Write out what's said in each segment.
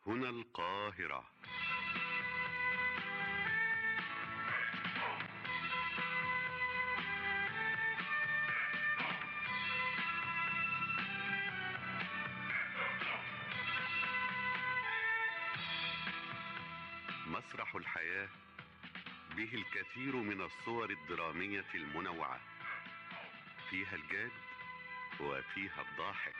هنا القاهرة مسرح الحياة به الكثير من الصور الدرامية المنوعة فيها الجاد وفيها الضاحك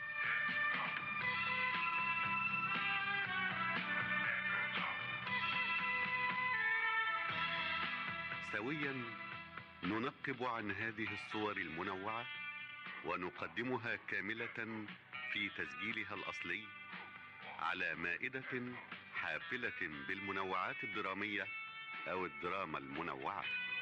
سويا ننقب عن هذه الصور المنوعة ونقدمها كاملة في تسجيلها الأصلي على مائدة حافلة بالمنوعات الدرامية أو الدراما المنوعة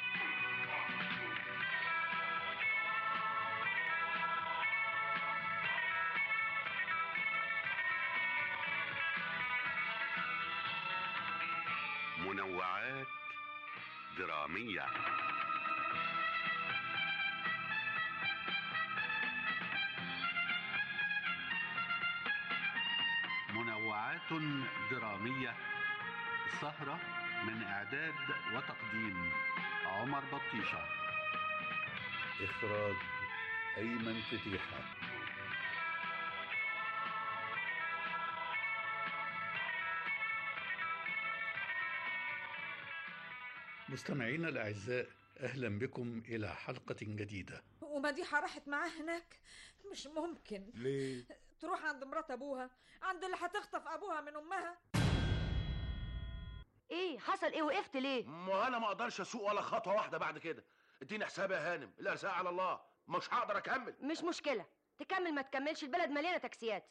منوعات درامية منوعات درامية سهرة من إعداد وتقديم عمر بطيشة إخراج أيمن فتيحة مستمعينا الأعزاء أهلا بكم إلى حلقة جديدة ومديحة راحت معاه هناك مش ممكن ليه؟ تروح عند مرات ابوها عند اللي هتخطف ابوها من امها ايه حصل ايه وقفت ليه ما انا ما اقدرش اسوق ولا خطوه واحده بعد كده اديني حساب يا هانم الارزاق على الله مش هقدر اكمل مش مشكله تكمل ما تكملش البلد مليانه تاكسيات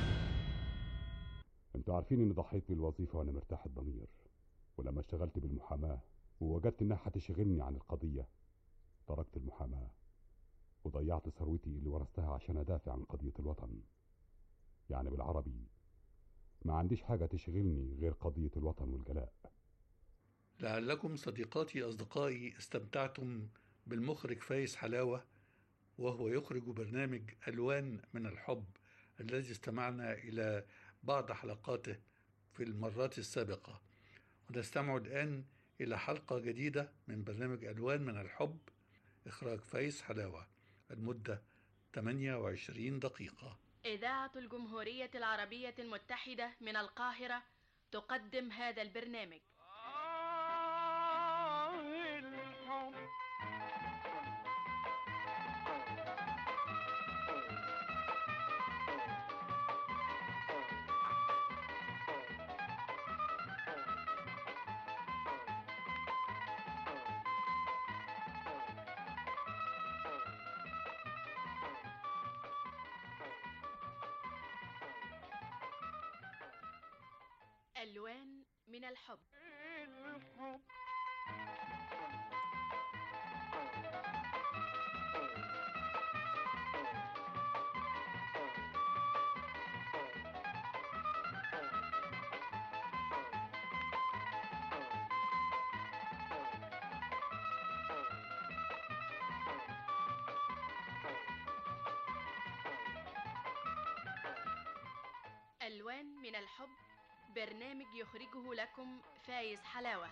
انتوا عارفين اني ضحيت بالوظيفة وانا مرتاح الضمير ولما اشتغلت بالمحاماة ووجدت انها هتشغلني عن القضية تركت المحاماة وضيعت ثروتي اللي ورثتها عشان ادافع عن قضية الوطن يعني بالعربي ما عنديش حاجة تشغلني غير قضية الوطن والجلاء لعلكم صديقاتي أصدقائي استمتعتم بالمخرج فايز حلاوة وهو يخرج برنامج ألوان من الحب الذي استمعنا إلى بعض حلقاته في المرات السابقة ونستمع الآن إلى حلقة جديدة من برنامج ألوان من الحب إخراج فايز حلاوة المدة 28 دقيقة إذاعة الجمهورية العربية المتحدة من القاهرة تقدم هذا البرنامج ألوان من الحب ألوان من الحب برنامج يخرجه لكم فايز حلاوة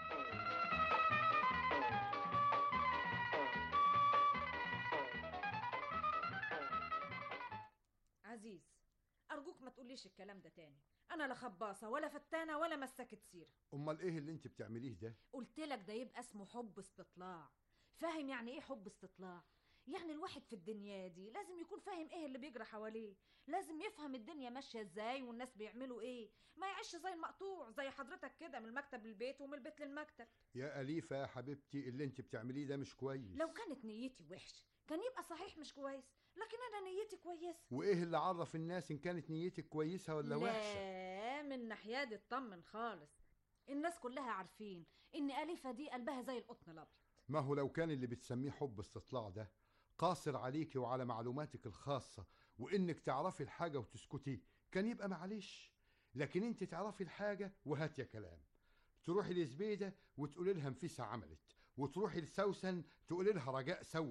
عزيز ارجوك ما تقوليش الكلام ده تاني انا لا خباصه ولا فتانه ولا مسكت سيره امال ايه اللي انت بتعمليه ده قلت لك ده يبقى اسمه حب استطلاع فاهم يعني ايه حب استطلاع يعني الواحد في الدنيا دي لازم يكون فاهم ايه اللي بيجرى حواليه لازم يفهم الدنيا ماشيه ازاي والناس بيعملوا ايه ما يعيش زي المقطوع زي حضرتك كده من المكتب للبيت ومن البيت للمكتب يا اليفه يا حبيبتي اللي انت بتعمليه ده مش كويس لو كانت نيتي وحشه كان يبقى صحيح مش كويس لكن انا نيتي كويسه وايه اللي عرف الناس ان كانت نيتك كويسه ولا وحشه لا من ناحيه دي اطمن خالص الناس كلها عارفين ان اليفه دي قلبها زي القطن الابيض ما هو لو كان اللي بتسميه حب استطلاع ده قاصر عليكي وعلى معلوماتك الخاصه وانك تعرفي الحاجه وتسكتي كان يبقى معلش لكن انت تعرفي الحاجه وهات يا كلام تروحي لزبيده وتقولي لها نفيسه عملت وتروحي لسوسن تقولي لها رجاء سوت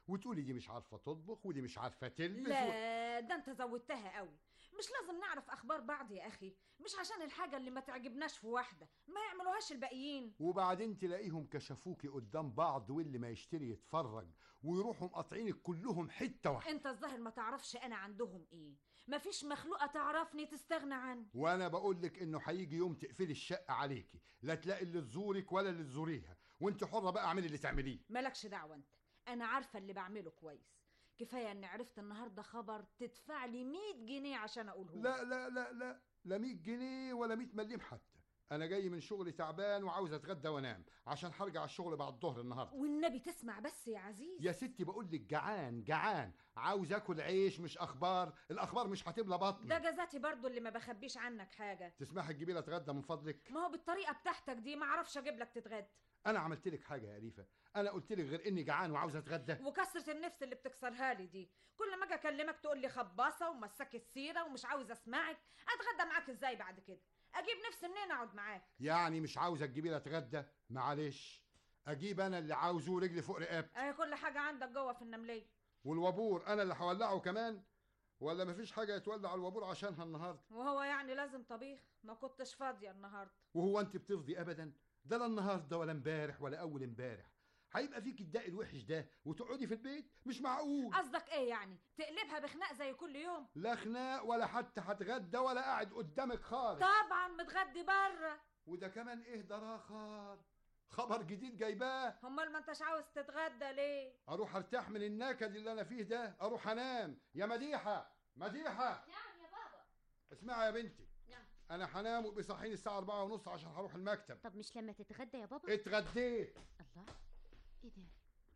وتقولي دي مش عارفه تطبخ ودي مش عارفه تلبس و... لا ده انت زودتها قوي مش لازم نعرف اخبار بعض يا اخي مش عشان الحاجه اللي ما تعجبناش في واحده ما يعملوهاش الباقيين وبعدين تلاقيهم كشفوكي قدام بعض واللي ما يشتري يتفرج ويروحوا مقاطعينك كلهم حته واحده انت الظاهر ما تعرفش انا عندهم ايه مفيش مخلوقه تعرفني تستغنى عني وانا بقول لك انه هيجي يوم تقفلي الشقه عليكي لا تلاقي اللي تزورك ولا اللي تزوريها وانت حره بقى اعملي اللي تعمليه مالكش دعوه انت انا عارفه اللي بعمله كويس كفايه اني عرفت النهارده خبر تدفع لي 100 جنيه عشان اقوله لك. لا لا لا لا لا 100 جنيه ولا 100 مليم حتى انا جاي من شغلي تعبان وعاوز اتغدى وانام عشان هرجع الشغل بعد الظهر النهارده والنبي تسمع بس يا عزيز يا ستي بقول لك جعان جعان عاوز اكل عيش مش اخبار الاخبار مش هتملى بطني ده جزاتي برضو اللي ما بخبيش عنك حاجه تسمحي تجيبي لي اتغدى من فضلك ما هو بالطريقه بتاعتك دي ما اعرفش اجيب لك تتغدى انا عملت لك حاجه يا اليفه انا قلت لك غير اني جعان وعاوز اتغدى وكسرة النفس اللي بتكسرها لي دي كل ما اجي اكلمك تقول لي خباصه ومساك السيره ومش عاوز اسمعك اتغدى معاك ازاي بعد كده اجيب نفسي منين اقعد معاك يعني مش عاوزه تجيبي لي اتغدى معلش اجيب انا اللي عاوزه رجلي فوق رقبتي اهي كل حاجه عندك جوه في النمليه والوابور انا اللي هولعه كمان ولا مفيش حاجه يتولع الوابور عشانها النهارده وهو يعني لازم طبيخ ما كنتش فاضيه النهارده وهو انت بتفضي ابدا ده لا النهارده ولا امبارح ولا اول امبارح هيبقى فيك الداء الوحش ده وتقعدي في البيت مش معقول قصدك ايه يعني تقلبها بخناق زي كل يوم لا خناق ولا حتى هتغدى ولا قاعد قدامك خالص طبعا متغدي بره وده كمان ايه ده راخر خبر جديد جايباه امال ما انتش عاوز تتغدى ليه اروح ارتاح من النكد اللي انا فيه ده اروح انام يا مديحه مديحه نعم يا بابا اسمعي يا بنتي نعم انا هنام وبيصحيني الساعه أربعة ونص عشان هروح المكتب طب مش لما تتغدى يا بابا اتغديت الله ايه ده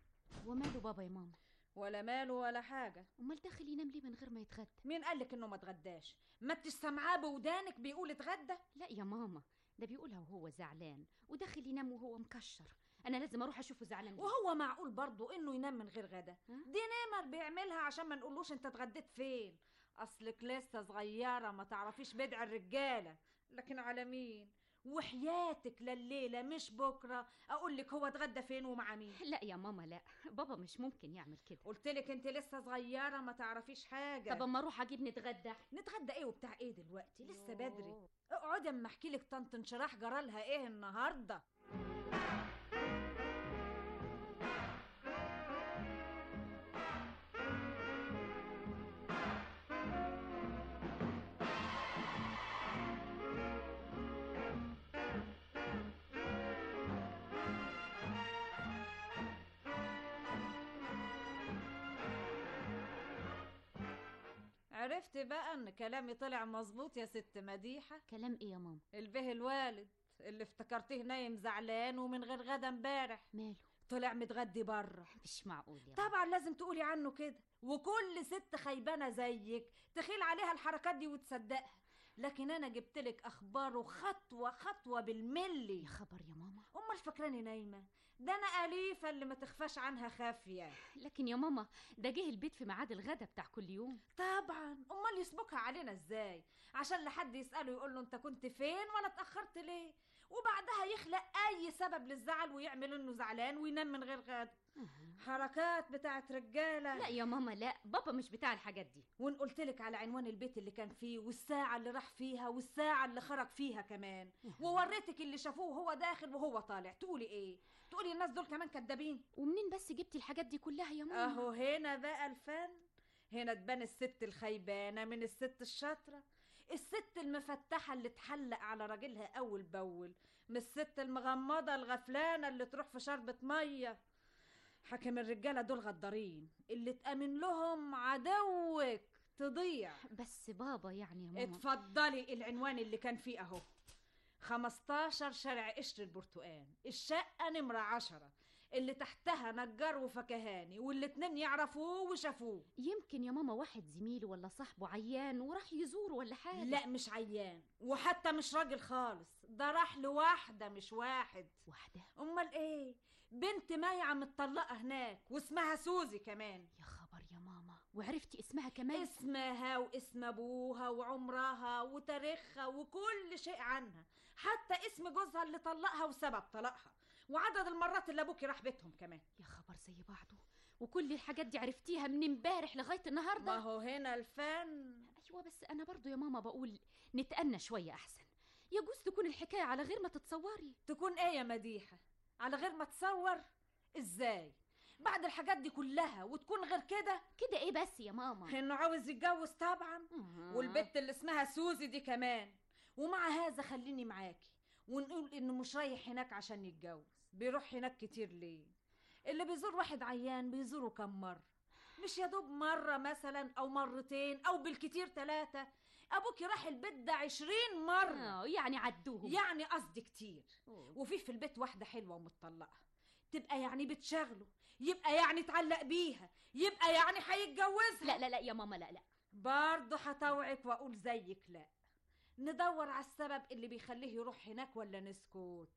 وماله بابا يا ماما ولا ماله ولا حاجه امال داخل ينام ليه من غير ما يتغدى مين قالك انه ما اتغداش ما انتش سامعاه بودانك بيقول اتغدى لا يا ماما ده بيقولها وهو زعلان وداخل ينام وهو مكشر انا لازم اروح اشوفه زعلان ليه. وهو معقول برضه انه ينام من غير غدا ها؟ دي نمر بيعملها عشان ما نقولوش انت اتغديت فين اصلك لسه صغيره ما تعرفيش بدع الرجاله لكن على مين وحياتك لليله مش بكره اقول لك هو اتغدى فين ومع مين لا يا ماما لا بابا مش ممكن يعمل كده قلت لك انت لسه صغيره ما تعرفيش حاجه طب اما اروح اجيب نتغدى نتغدى ايه وبتاع ايه دلوقتي لسه بدري يوه. اقعدي اما احكي لك طنط انشراح جرالها ايه النهارده عرفت بقى ان كلامي طلع مظبوط يا ست مديحه كلام ايه يا ماما البه الوالد اللي افتكرتيه نايم زعلان ومن غير غدا امبارح ماله طلع متغدي بره مش معقول يا ماما طبعا لازم تقولي عنه كده وكل ست خيبانه زيك تخيل عليها الحركات دي وتصدقها لكن انا جبتلك اخباره خطوه خطوه بالملي يا خبر يا ماما امال فاكراني نايمه ده انا اليفه اللي ما تخفاش عنها خافيه لكن يا ماما ده جه البيت في ميعاد الغدا بتاع كل يوم طبعا امال يسبقها علينا ازاي عشان لحد يساله يقول له انت كنت فين ولا اتاخرت ليه وبعدها يخلق اي سبب للزعل ويعمل انه زعلان وينام من غير غدا حركات بتاعت رجاله لا يا ماما لا بابا مش بتاع الحاجات دي وان قلت لك على عنوان البيت اللي كان فيه والساعة اللي راح فيها والساعة اللي خرج فيها كمان ووريتك اللي شافوه وهو داخل وهو طالع تقولي ايه تقولي الناس دول كمان كدابين ومنين بس جبتي الحاجات دي كلها يا ماما اهو هنا بقى الفن هنا تبان الست الخيبانة من الست الشاطرة الست المفتحة اللي تحلق على راجلها أول بأول من الست المغمضة الغفلانة اللي تروح في شربة مية حاكم الرجالة دول غدارين اللي تأمن لهم عدوك تضيع بس بابا يعني يا ماما اتفضلي العنوان اللي كان فيه اهو 15 شارع قشر البرتقال الشقة نمرة عشرة اللي تحتها نجار وفكهاني والاتنين يعرفوه وشافوه يمكن يا ماما واحد زميله ولا صاحبه عيان وراح يزوره ولا حاجه لا مش عيان وحتى مش راجل خالص ده راح لواحدة مش واحد واحده امال ايه بنت مايعة متطلقة هناك واسمها سوزي كمان يا خبر يا ماما وعرفتي اسمها كمان اسمها واسم ابوها وعمرها وتاريخها وكل شيء عنها حتى اسم جوزها اللي طلقها وسبب طلاقها وعدد المرات اللي ابوكي راح بيتهم كمان يا خبر زي بعضه وكل الحاجات دي عرفتيها من امبارح لغايه النهارده ما هو هنا الفن ايوه بس انا برضو يا ماما بقول نتأنى شويه احسن يجوز تكون الحكايه على غير ما تتصوري تكون ايه يا مديحة على غير ما تصور ازاي بعد الحاجات دي كلها وتكون غير كده كده ايه بس يا ماما انه عاوز يتجوز طبعا والبت اللي اسمها سوزي دي كمان ومع هذا خليني معاكي ونقول انه مش رايح هناك عشان يتجوز بيروح هناك كتير ليه اللي بيزور واحد عيان بيزوره كم مرة مش يا دوب مرة مثلا أو مرتين أو بالكتير ثلاثة أبوكي راح البيت ده عشرين مرة اه يعني عدوهم يعني قصدي كتير أوه. وفي في البيت واحدة حلوة ومتطلقة تبقى يعني بتشغله يبقى يعني اتعلق بيها يبقى يعني هيتجوزها لا لا لا يا ماما لا لا برضه هطوعك واقول زيك لا ندور على السبب اللي بيخليه يروح هناك ولا نسكت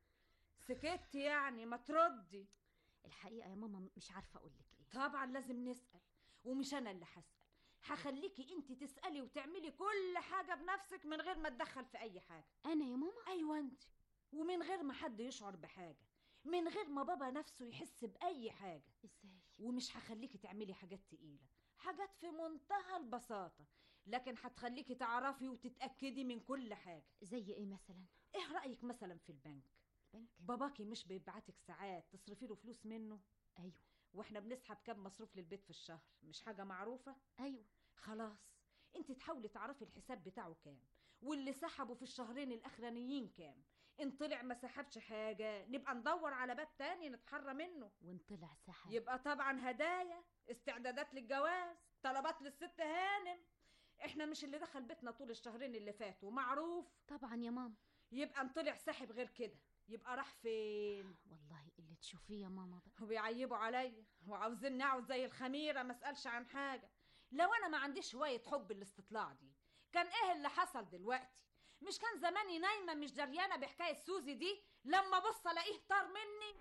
سكت يعني ما تردي الحقيقه يا ماما مش عارفه اقول لك ايه طبعا لازم نسأل ومش انا اللي هسأل هخليكي انت تسألي وتعملي كل حاجة بنفسك من غير ما تدخل في اي حاجة انا يا ماما ايوه انت ومن غير ما حد يشعر بحاجة من غير ما بابا نفسه يحس بأي حاجة ازاي ومش هخليكي تعملي حاجات تقيلة حاجات في منتهى البساطة لكن هتخليكي تعرفي وتتأكدي من كل حاجة زي ايه مثلا ايه رأيك مثلا في البنك البنك باباكي مش بيبعتك ساعات تصرفي له فلوس منه ايوه واحنا بنسحب كام مصروف للبيت في الشهر مش حاجة معروفة ايوه خلاص انت تحاولي تعرفي الحساب بتاعه كام واللي سحبه في الشهرين الاخرانيين كام ان طلع ما سحبش حاجة نبقى ندور على باب تاني نتحرى منه وان طلع سحب يبقى طبعا هدايا استعدادات للجواز طلبات للست هانم احنا مش اللي دخل بيتنا طول الشهرين اللي فاتوا معروف طبعا يا ماما يبقى ان طلع ساحب غير كده يبقى راح فين والله اللي تشوفيه يا ماما بقى وبيعيبوا عليا وعاوزيني اقعد زي الخميره ما اسالش عن حاجه لو انا ما عنديش هوايه حب الاستطلاع دي كان ايه اللي حصل دلوقتي مش كان زماني نايمه مش دريانه بحكايه سوزي دي لما ابص الاقيه طار مني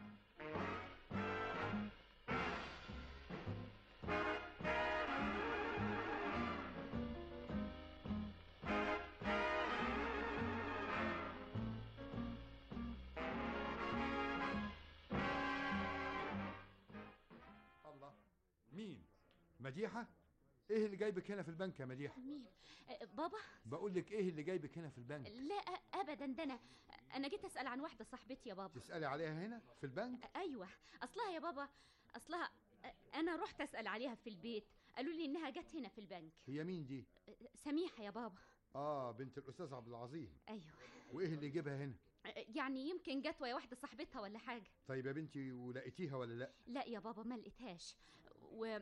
الله مين مديحة ايه اللي جايبك هنا في البنك يا مديحة مين آه، بابا بقول لك ايه اللي جايبك هنا في البنك لا أ- ابدا ده انا انا جيت اسال عن واحده صاحبتي يا بابا تسألي عليها هنا في البنك آه، ايوه اصلها يا بابا اصلها آه، انا رحت اسال عليها في البيت قالوا لي انها جت هنا في البنك هي مين دي آه، سميحه يا بابا اه بنت الاستاذ عبد العظيم ايوه وايه اللي جابها هنا آه، يعني يمكن جت ويا واحده صاحبتها ولا حاجه طيب يا بنتي ولقيتيها ولا لا لا يا بابا ما لقيتهاش و...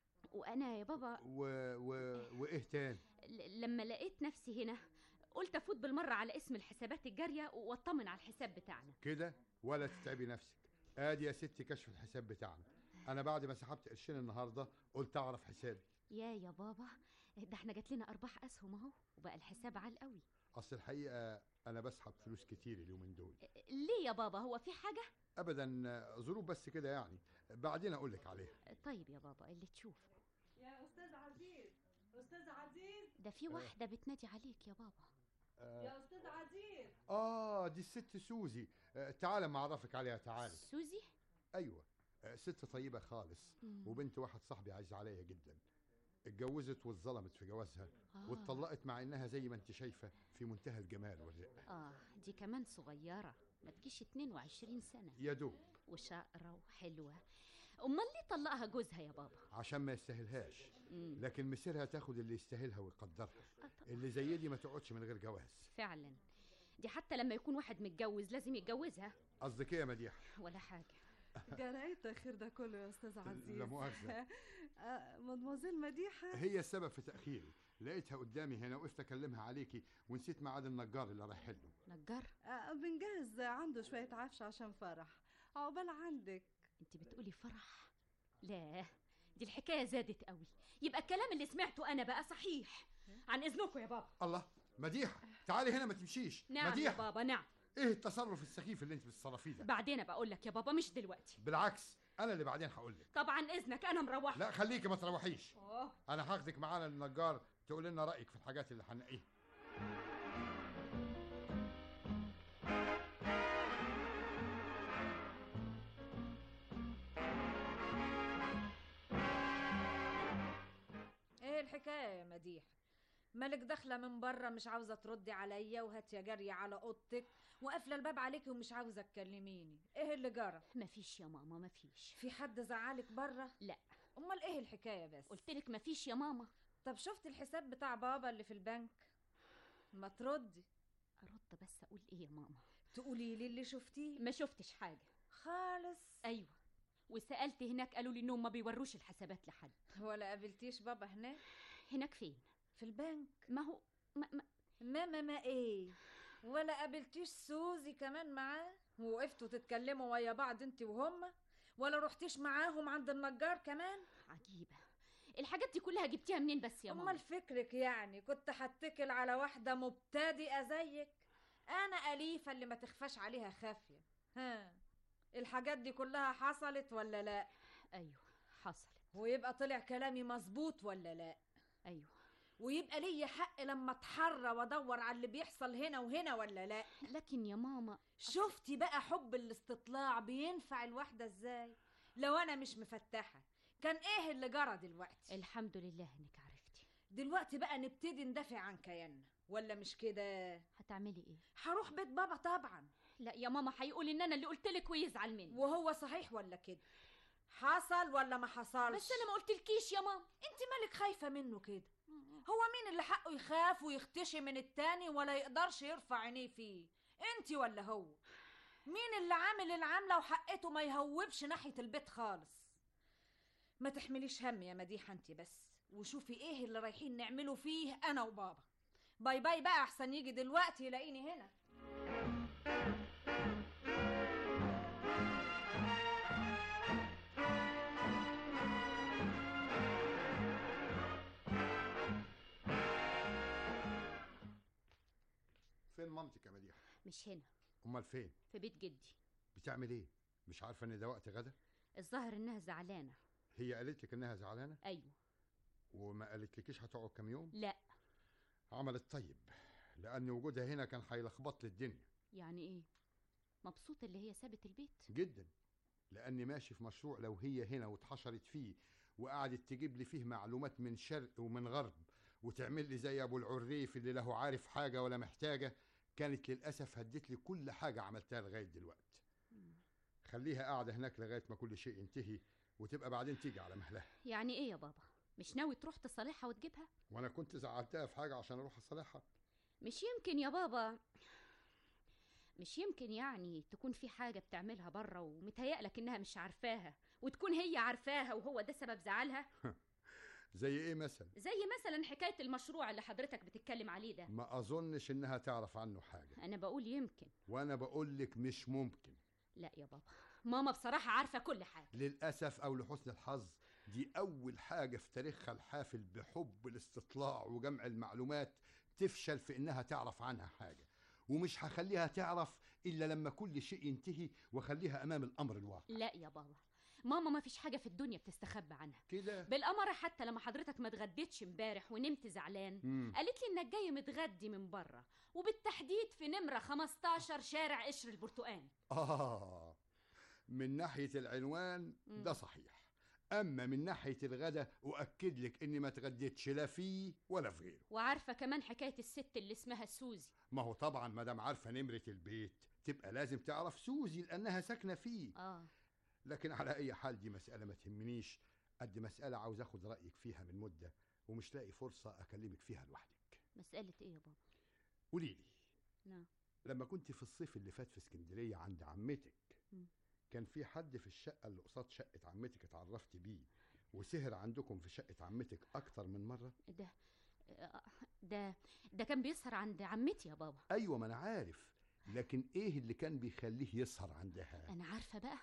وانا يا بابا و... و... وايه تاني ل- لما لقيت نفسي هنا قلت افوت بالمره على اسم الحسابات الجاريه واطمن على الحساب بتاعنا كده ولا تتعبي نفسك ادي يا ستي كشف الحساب بتاعنا انا بعد ما سحبت قرشين النهارده قلت اعرف حسابي يا يا بابا ده احنا جات لنا ارباح اسهم اهو وبقى الحساب عال قوي اصل الحقيقه انا بسحب فلوس كتير اليومين دول ليه يا بابا هو في حاجه ابدا ظروف بس كده يعني بعدين اقول لك عليها طيب يا بابا اللي تشوفه يا استاذ عزيز استاذ عزيز ده في واحده بتنادي عليك يا بابا آه, يا استاذ عزيز اه دي الست سوزي آه تعالى ما اعرفك عليها تعالى سوزي ايوه آه ست طيبه خالص مم. وبنت واحد صاحبي عايز عليا جدا اتجوزت واتظلمت في جوازها آه. واتطلقت مع انها زي ما انت شايفه في منتهى الجمال والرقه اه دي كمان صغيره ما تجيش 22 سنه يا دوب وشقره وحلوه امال ليه طلقها جوزها يا بابا عشان ما يستاهلهاش مم. لكن مسيرها تاخد اللي يستاهلها ويقدرها اللي زي دي ما تقعدش من غير جواز فعلا دي حتى لما يكون واحد متجوز لازم يتجوزها قصدك ايه يا مديحه ولا حاجه جرايه التاخير ده كله يا استاذ عزيز لا مؤاخذة. آه، مدموزيل مديحه هي السبب في تاخيري لقيتها قدامي هنا وقفت اكلمها عليكي ونسيت ميعاد النجار اللي رايح له نجار آه، بنجهز عنده شويه عفش عشان فرح عقبال عندك انت بتقولي فرح لا دي الحكايه زادت قوي يبقى الكلام اللي سمعته انا بقى صحيح عن اذنكم يا بابا الله مديحه تعالي هنا ما تمشيش نعم يا مديحه بابا نعم ايه التصرف السخيف اللي انت بتتصرفيه ده بعدين بقول لك يا بابا مش دلوقتي بالعكس انا اللي بعدين هقول لك طبعا اذنك انا مروحه لا خليكي ما تروحيش أوه. انا هاخدك معانا للنجار تقول لنا رايك في الحاجات اللي هنقيها الحكايه يا مديحه مالك داخله من بره مش عاوزه تردي عليا وهاتيه جاريه على اوضتك وقافله الباب عليكي ومش عاوزه تكلميني ايه اللي جرى مفيش يا ماما مفيش في حد زعلك بره لا امال ايه الحكايه بس قلت لك مفيش يا ماما طب شفت الحساب بتاع بابا اللي في البنك ما تردي ارد بس اقول ايه يا ماما تقولي لي اللي شفتيه ما شفتش حاجه خالص ايوه وسالت هناك قالوا لي انهم ما بيوروش الحسابات لحد ولا قابلتيش بابا هناك هناك فين في البنك ما هو ما ما ما ما, ما ايه ولا قابلتيش سوزي كمان معاه ووقفتوا تتكلموا ويا بعض انت وهما ولا رحتيش معاهم عند النجار كمان عجيبه الحاجات دي كلها جبتيها منين بس يا ماما امال فكرك يعني كنت هتكل على واحده مبتدئه زيك انا اليفه اللي ما تخفاش عليها خافيه ها الحاجات دي كلها حصلت ولا لا ايوه حصلت ويبقى طلع كلامي مظبوط ولا لا ايوه ويبقى ليا حق لما اتحرى وادور على اللي بيحصل هنا وهنا ولا لا لكن يا ماما شفتي بقى حب الاستطلاع بينفع الواحده ازاي لو انا مش مفتحه كان ايه اللي جرى دلوقتي الحمد لله انك عرفتي دلوقتي بقى نبتدي ندافع عن كياننا ولا مش كده هتعملي ايه هروح بيت بابا طبعا لا يا ماما هيقول ان انا اللي قلت لك ويزعل مني وهو صحيح ولا كده حصل ولا ما حصلش بس انا ما قلتلكيش يا ماما انت مالك خايفه منه كده هو مين اللي حقه يخاف ويختشي من التاني ولا يقدرش يرفع عينيه فيه انت ولا هو مين اللي عامل العامله وحقته ما يهوبش ناحيه البيت خالص ما تحمليش هم يا مديحه انت بس وشوفي ايه اللي رايحين نعمله فيه انا وبابا باي باي بقى احسن يجي دلوقتي يلاقيني هنا فين مامتك يا مديحه مش هنا امال فين في بيت جدي بتعمل ايه مش عارفه ان ده وقت غدا الظاهر انها زعلانه هي قالت لك انها زعلانه ايوه وما قالتلكيش هتقعد كام يوم لا عملت طيب لان وجودها هنا كان هيلخبط لي الدنيا يعني ايه مبسوطه اللي هي سابت البيت جدا لاني ماشي في مشروع لو هي هنا واتحشرت فيه وقعدت تجيب لي فيه معلومات من شرق ومن غرب وتعمل لي زي ابو العريف اللي له عارف حاجه ولا محتاجه كانت للاسف هدت لي كل حاجه عملتها لغايه دلوقتي خليها قاعده هناك لغايه ما كل شيء ينتهي وتبقى بعدين تيجي على مهلها يعني ايه يا بابا مش ناوي تروح تصالحها وتجيبها وانا كنت زعلتها في حاجه عشان اروح اصالحها مش يمكن يا بابا مش يمكن يعني تكون في حاجة بتعملها بره ومتهيألك إنها مش عارفاها وتكون هي عارفاها وهو ده سبب زعلها زي ايه مثلا زي مثلا حكاية المشروع اللي حضرتك بتتكلم عليه ده ما اظنش انها تعرف عنه حاجه أنا بقول يمكن وانا بقول لك مش ممكن لا يا بابا ماما بصراحة عارفة كل حاجة للاسف او لحسن الحظ دي اول حاجه في تاريخها الحافل بحب الاستطلاع وجمع المعلومات تفشل في انها تعرف عنها حاجه ومش هخليها تعرف الا لما كل شيء ينتهي واخليها امام الامر الواقع لا يا بابا ماما ما فيش حاجة في الدنيا بتستخبى عنها كده بالأمر حتى لما حضرتك ما اتغديتش امبارح ونمت زعلان مم. قالت لي انك جاي متغدي من بره وبالتحديد في نمرة 15 شارع قشر البرتقال اه من ناحيه العنوان ده صحيح اما من ناحيه الغدا اؤكد لك اني ما اتغديتش لا فيه ولا في غيره وعارفة كمان حكاية الست اللي اسمها سوزي ما هو طبعا ما دام عارفه نمره البيت تبقى لازم تعرف سوزي لانها ساكنه فيه اه لكن على اي حال دي مساله ما تهمنيش قد مساله عاوز اخد رايك فيها من مده ومش لاقي فرصه اكلمك فيها لوحدك مسألة ايه يا بابا قولي لي نعم لما كنت في الصيف اللي فات في اسكندريه عند عمتك مم. كان في حد في الشقه اللي قصاد شقه عمتك اتعرفت بيه وسهر عندكم في شقه عمتك اكتر من مره ده ده ده كان بيسهر عند عمتي يا بابا ايوه ما انا عارف لكن ايه اللي كان بيخليه يسهر عندها انا عارفة بقى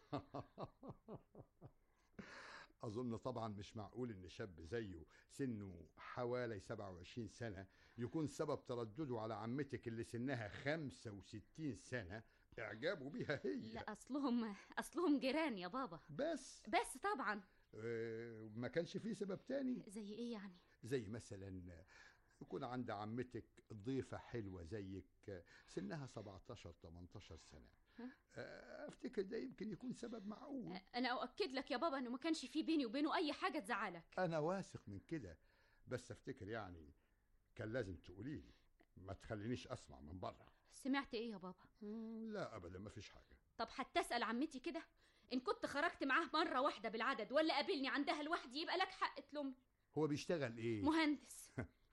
أظن طبعا مش معقول إن شاب زيه سنه حوالي 27 سنة يكون سبب تردده على عمتك اللي سنها 65 سنة إعجابه بيها هي لا اصلهم اصلهم جيران يا بابا بس بس طبعا آه، ما كانش فيه سبب تاني زي ايه يعني زي مثلا يكون عند عمتك ضيفة حلوة زيك سنها 17 18 سنة ها؟ آه، أفتكر ده يمكن يكون سبب معقول انا اؤكد لك يا بابا انه ما كانش في بيني وبينه اي حاجة تزعلك أنا واثق من كده بس افتكر يعني كان لازم تقولي لي ما تخلينيش اسمع من بره سمعت ايه يا بابا لا ابدا ما فيش حاجه طب حتى اسال عمتي كده ان كنت خرجت معاه مره واحده بالعدد ولا قابلني عندها لوحدي يبقى لك حق تلومني هو بيشتغل ايه مهندس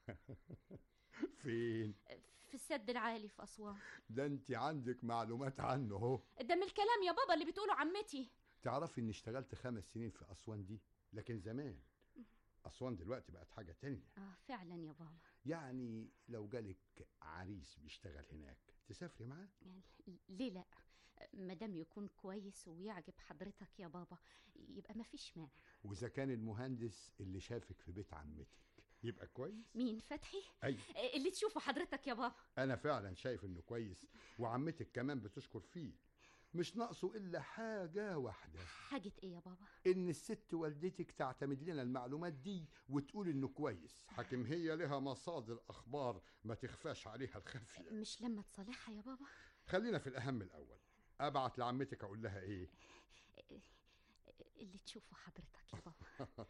فين في السد العالي في اسوان ده انت عندك معلومات عنه اهو ده من الكلام يا بابا اللي بتقوله عمتي تعرفي اني اشتغلت خمس سنين في اسوان دي لكن زمان اسوان دلوقتي بقت حاجه تانية اه فعلا يا بابا يعني لو جالك عريس بيشتغل هناك تسافري معاه يعني ليه لا مادام يكون كويس ويعجب حضرتك يا بابا يبقى مفيش مانع واذا كان المهندس اللي شافك في بيت عمتك يبقى كويس مين فتحي ايوه اللي تشوفه حضرتك يا بابا انا فعلا شايف انه كويس وعمتك كمان بتشكر فيه مش ناقصه الا حاجه واحده حاجه ايه يا بابا ان الست والدتك تعتمد لنا المعلومات دي وتقول انه كويس حاكم هي لها مصادر اخبار ما تخفاش عليها الخفيه مش لما تصالحها يا بابا خلينا في الاهم الاول ابعت لعمتك اقول لها ايه اللي تشوفه حضرتك يا بابا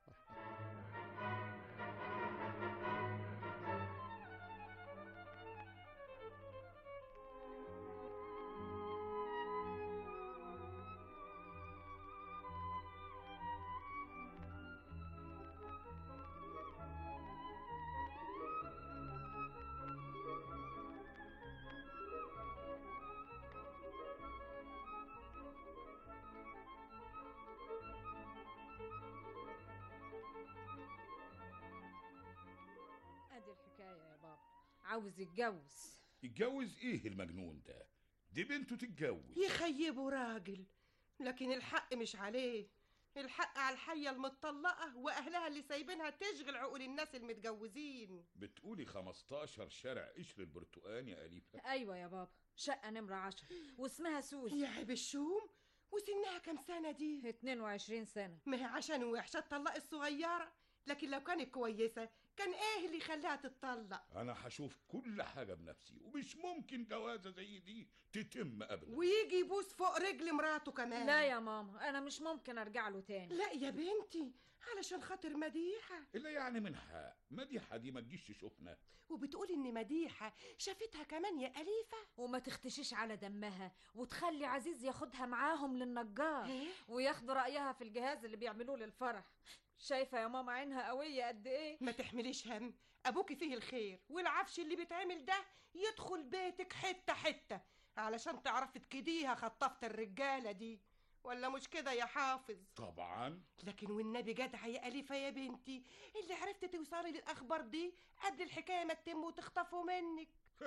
ادي الحكايه يا بابا عاوز يتجوز يتجوز ايه المجنون ده دي بنته تتجوز يخيبوا راجل لكن الحق مش عليه الحق على الحية المطلقة وأهلها اللي سايبينها تشغل عقول الناس المتجوزين بتقولي 15 شارع قشر البرتقال يا أليفة ايوه يا بابا شقه نمره عشرة واسمها سوزي يا عيب الشوم وسنها كام سنة دي 22 سنه ما هي عشان وحشة تطلق الصغيرة لكن لو كانت كويسة كان ايه اللي يخليها تتطلق أنا هشوف كل حاجة بنفسي ومش ممكن جوازة زي دي تتم أبدا ويجي يبوس فوق رجل مراته كمان لا يا ماما انا مش ممكن ارجع له تاني لا يا بنتي علشان خاطر مديحة إلا يعني من حق مديحة دي ما تجيش تشوفنا وبتقول ان مديحة شافتها كمان يا أليفة وما تختشيش على دمها وتخلي عزيز ياخدها معاهم للنجار وياخدوا رأيها في الجهاز اللي بيعملوه للفرح شايفة يا ماما عينها قوية قد ايه ما تحمليش هم ابوكي فيه الخير والعفش اللي بيتعمل ده يدخل بيتك حتة حتة علشان تعرفي تكديها خطافة الرجالة دي ولا مش كده يا حافظ طبعا لكن والنبي جدعة يا أليفة يا بنتي اللي عرفت توصلي للأخبار دي قبل الحكاية ما تتم وتخطفوا منك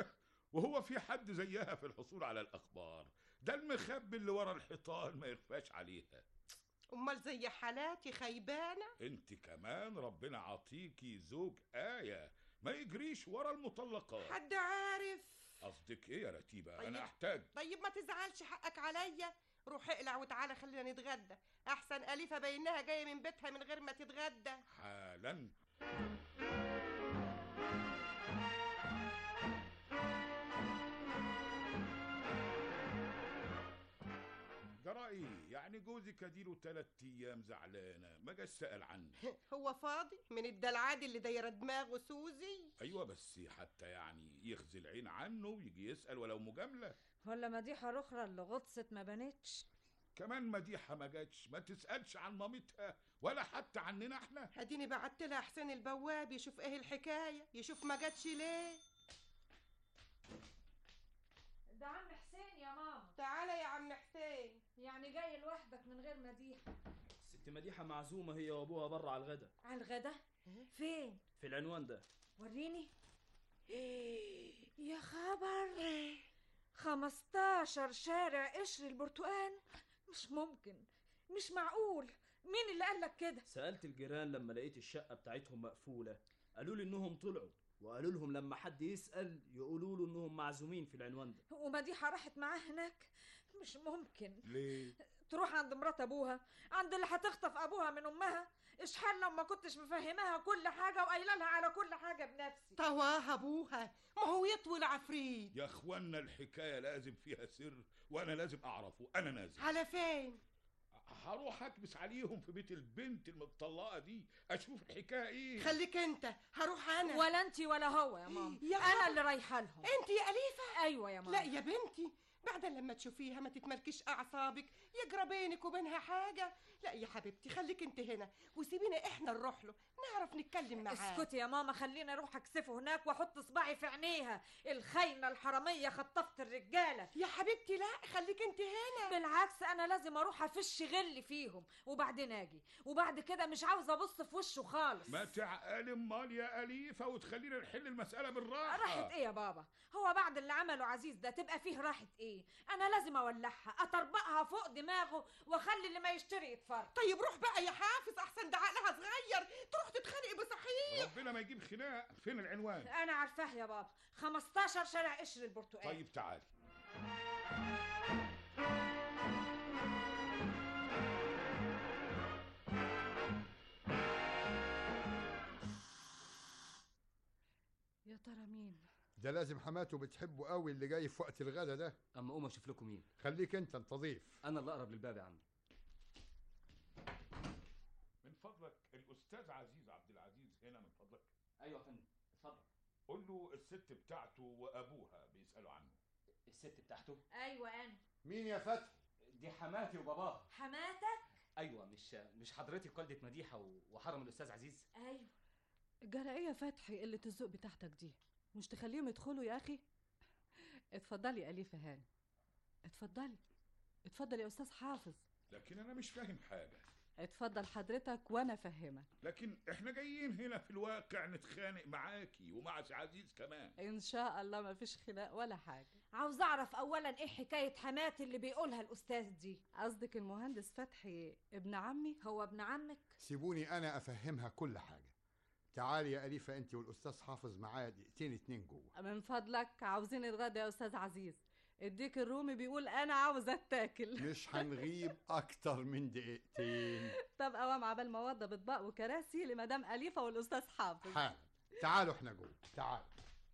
وهو في حد زيها في الحصول على الأخبار ده المخبي اللي ورا الحيطان ما يخفاش عليها أمال زي حالاتي خيبانة انت كمان ربنا عطيكي زوج آية ما يجريش ورا المطلقات حد عارف قصدك ايه يا رتيبة طيب. انا احتاج طيب ما تزعلش حقك عليا روح اقلع وتعالى خلينا نتغدى احسن اليفه باينها جايه من بيتها من غير ما تتغدى حالا ده رأيي يعني جوزك اديله تلات ايام زعلانة ما جاش سأل عني هو فاضي من الدلعاد اللي دايره دماغه سوزي ايوه بس حتى يعني يخزي العين عنه ويجي يسأل ولو مجاملة ولا مديحة الأخرى اللي غطست ما بنتش كمان مديحة ما جاتش ما تسألش عن مامتها ولا حتى عننا احنا اديني بعت لها حسين البواب يشوف ايه الحكايه يشوف ما جاتش ليه ده عم حسين يا ماما تعالى يا عم حسين يعني جاي لوحدك من غير مديحة ست مديحة معزومة هي وابوها بره على الغدا على الغدا فين في العنوان ده وريني يا خبر خمستاشر شارع قشر البرتقال مش ممكن مش معقول مين اللي قالك كده سألت الجيران لما لقيت الشقة بتاعتهم مقفولة قالوا لي انهم طلعوا وقالوا لهم لما حد يسأل يقولوا له انهم معزومين في العنوان ده ومديحة راحت معاه هناك مش ممكن ليه تروح عند مرات ابوها عند اللي هتخطف ابوها من امها اشحال لو ما كنتش مفهماها كل حاجه وقايله لها على كل حاجه بنفسي طواها ابوها ما هو يطوي العفريت يا اخوانا الحكاية لازم فيها سر وانا لازم اعرفه انا نازل على فين هروح اكبس عليهم في بيت البنت المطلقه دي اشوف الحكايه ايه خليك انت هروح انا ولا انت ولا هو يا ماما يا انا خبر. اللي رايحه لهم انت يا اليفه ايوه يا ماما لا يا بنتي بعد لما تشوفيها ما تتملكيش اعصابك يجرى بينك وبينها حاجه لا يا حبيبتي خليك انت هنا وسيبينا احنا نروح له نعرف نتكلم معاه اسكتي يا ماما خليني اروح اكسفه هناك واحط صباعي في عينيها الخاينه الحراميه خطفت الرجاله يا حبيبتي لا خليك انت هنا بالعكس انا لازم اروح افش غلي فيهم وبعدين اجي وبعد كده مش عاوزه ابص في وشه خالص ما تعقلي امال يا اليفه وتخلينا نحل المساله بالراحه راحت ايه يا بابا هو بعد اللي عمله عزيز ده تبقى فيه راحه ايه انا لازم اولعها اطربقها فوق دماغه واخلي اللي ما يشتري يتفرج طيب روح بقى يا حافظ احسن ده عقلها صغير تروح تتخانق بصحيح ربنا ما يجيب خناق فين العنوان انا عارفاه يا بابا 15 شارع قشر البرتقال طيب تعالي يا ترى مين ده لازم حماته بتحبه قوي اللي جاي في وقت الغدا ده اما قوم اشوف لكم مين خليك انت انت ضيف انا اللي اقرب للباب يا عم من فضلك الاستاذ عزيز عبد العزيز هنا من فضلك ايوه يا فندم اتفضل قول له الست بتاعته وابوها بيسالوا عنه الست بتاعته ايوه انا مين يا فتحي دي حماتي وباباها حماتك ايوه مش مش حضرتك والده مديحه و- وحرم الاستاذ عزيز ايوه جرى ايه يا فتحي قلة الذوق بتاعتك دي مش تخليهم يدخلوا يا اخي اتفضلي يا اليفه هاني اتفضلي اتفضل يا استاذ حافظ لكن انا مش فاهم حاجه اتفضل حضرتك وانا فهمك لكن احنا جايين هنا في الواقع نتخانق معاكي ومع سي عزيز كمان ان شاء الله ما فيش خناق ولا حاجه عاوز اعرف اولا ايه حكايه حماتي اللي بيقولها الاستاذ دي قصدك المهندس فتحي ابن عمي هو ابن عمك سيبوني انا افهمها كل حاجه تعالي يا اليفه انت والاستاذ حافظ معايا دقيقتين اتنين جوه من فضلك عاوزين نتغدى يا استاذ عزيز الديك الرومي بيقول انا عاوز اتاكل مش هنغيب اكتر من دقيقتين طب قوام عبال ما اوضب اطباق وكراسي لمدام اليفه والاستاذ حافظ حالا تعالوا احنا جوه تعالوا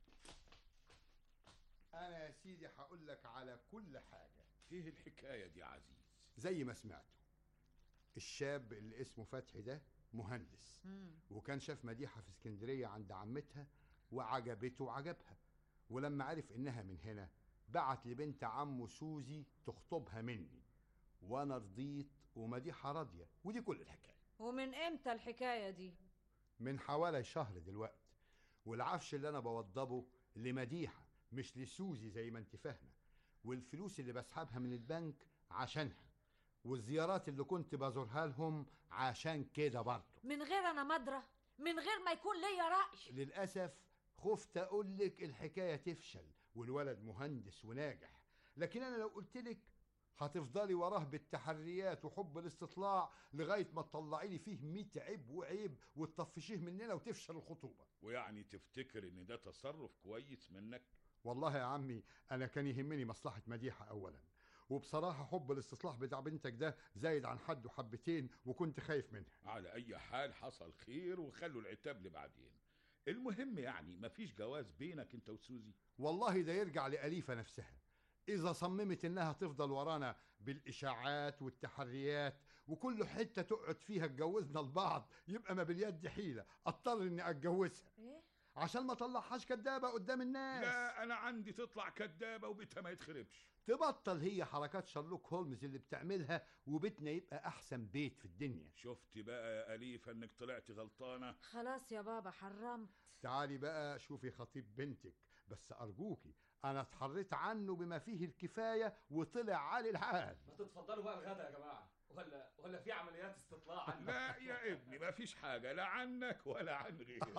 انا يا سيدي هقول لك على كل حاجه ايه الحكايه دي يا عزيز زي ما سمعتوا الشاب اللي اسمه فتحي ده مهندس وكان شاف مديحه في اسكندريه عند عمتها وعجبته وعجبها ولما عرف انها من هنا بعت لبنت عمه سوزي تخطبها مني وانا رضيت ومديحه راضيه ودي كل الحكايه ومن امتى الحكايه دي من حوالي شهر دلوقتي والعفش اللي انا بوضبه لمديحه مش لسوزي زي ما انت فاهمه والفلوس اللي بسحبها من البنك عشانها والزيارات اللي كنت بزورها لهم عشان كده برضه من غير انا مدرة من غير ما يكون ليا راي للاسف خفت اقول لك الحكايه تفشل والولد مهندس وناجح لكن انا لو قلت لك هتفضلي وراه بالتحريات وحب الاستطلاع لغايه ما تطلعي لي فيه 100 عيب وعيب وتطفشيه مننا وتفشل الخطوبه ويعني تفتكر ان ده تصرف كويس منك والله يا عمي انا كان يهمني مصلحه مديحه اولا وبصراحه حب الاستطلاع بتاع بنتك ده زايد عن حده حبتين وكنت خايف منها على اي حال حصل خير وخلوا العتاب لبعدين المهم يعني مفيش جواز بينك انت وسوزي والله ده يرجع لأليفة نفسها إذا صممت إنها تفضل ورانا بالإشاعات والتحريات وكل حتة تقعد فيها اتجوزنا لبعض يبقى ما باليد حيلة أضطر إني أتجوزها ايه عشان ما طلعهاش كدابة قدام الناس لا انا عندي تطلع كدابه وبيتها ما يتخربش تبطل هي حركات شارلوك هولمز اللي بتعملها وبيتنا يبقى أحسن بيت في الدنيا شفت بقى يا اليفه انك طلعت غلطانه خلاص يا بابا حرمت تعالي بقى شوفي خطيب بنتك بس أرجوكي أنا اتحريت عنه بما فيه الكفاية وطلع عالي العال ما تتفضلوا بقى الغدا يا جماعه ولا ولا في عمليات استطلاع عنك لا يا ابني مفيش حاجه لا عنك ولا عن غيرك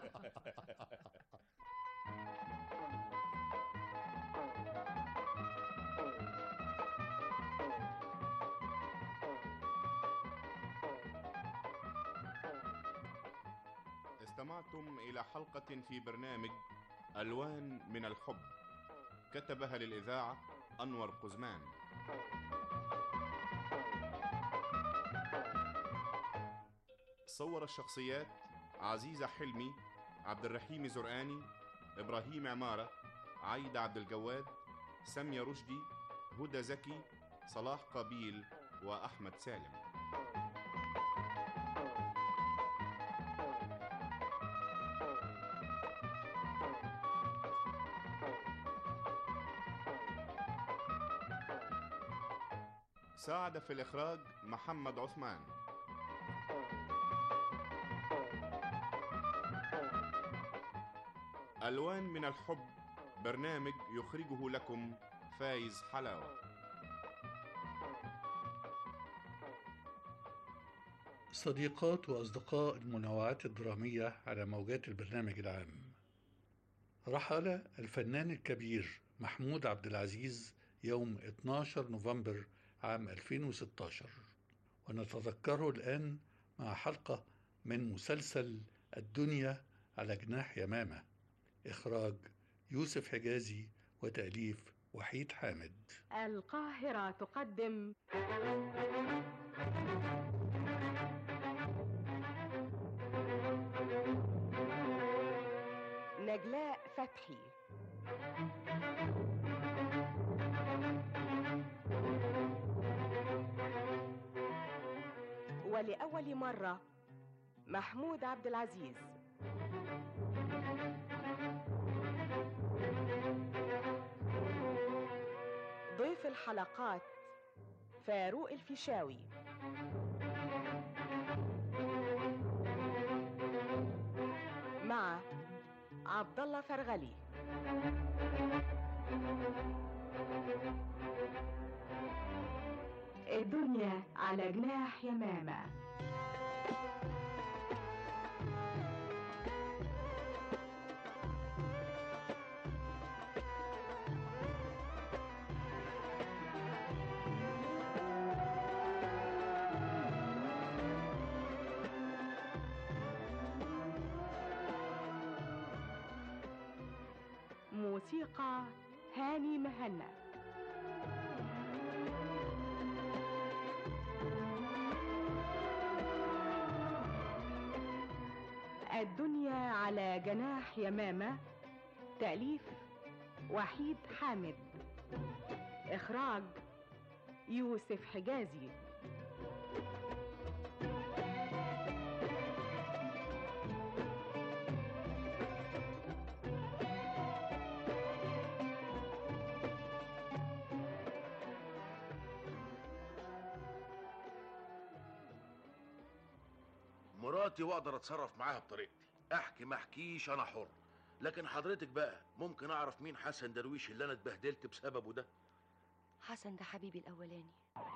استمعتم إلى حلقة في برنامج ألوان من الحب كتبها للإذاعة أنور قزمان صور الشخصيات عزيزة حلمي عبد الرحيم زرقاني إبراهيم عمارة عايدة عبد الجواد سامية رشدي هدى زكي صلاح قابيل وأحمد سالم ساعد في الإخراج محمد عثمان ألوان من الحب برنامج يخرجه لكم فايز حلاوة صديقات وأصدقاء المنوعات الدرامية على موجات البرنامج العام رحل الفنان الكبير محمود عبد العزيز يوم 12 نوفمبر عام 2016 ونتذكره الآن مع حلقة من مسلسل الدنيا على جناح يمامة إخراج يوسف حجازي وتأليف وحيد حامد القاهرة تقدم نجلاء فتحي ولأول مرة محمود عبد العزيز ضيف الحلقات فاروق الفيشاوي مع عبد الله فرغلي الدنيا على جناح يمامة موسيقى هاني مهنا الدنيا على جناح يمامة تأليف وحيد حامد إخراج يوسف حجازي مراتي واقدر اتصرف معاها بطريقتي احكي ما احكيش انا حر لكن حضرتك بقى ممكن اعرف مين حسن درويش اللي انا اتبهدلت بسببه ده حسن ده حبيبي الاولاني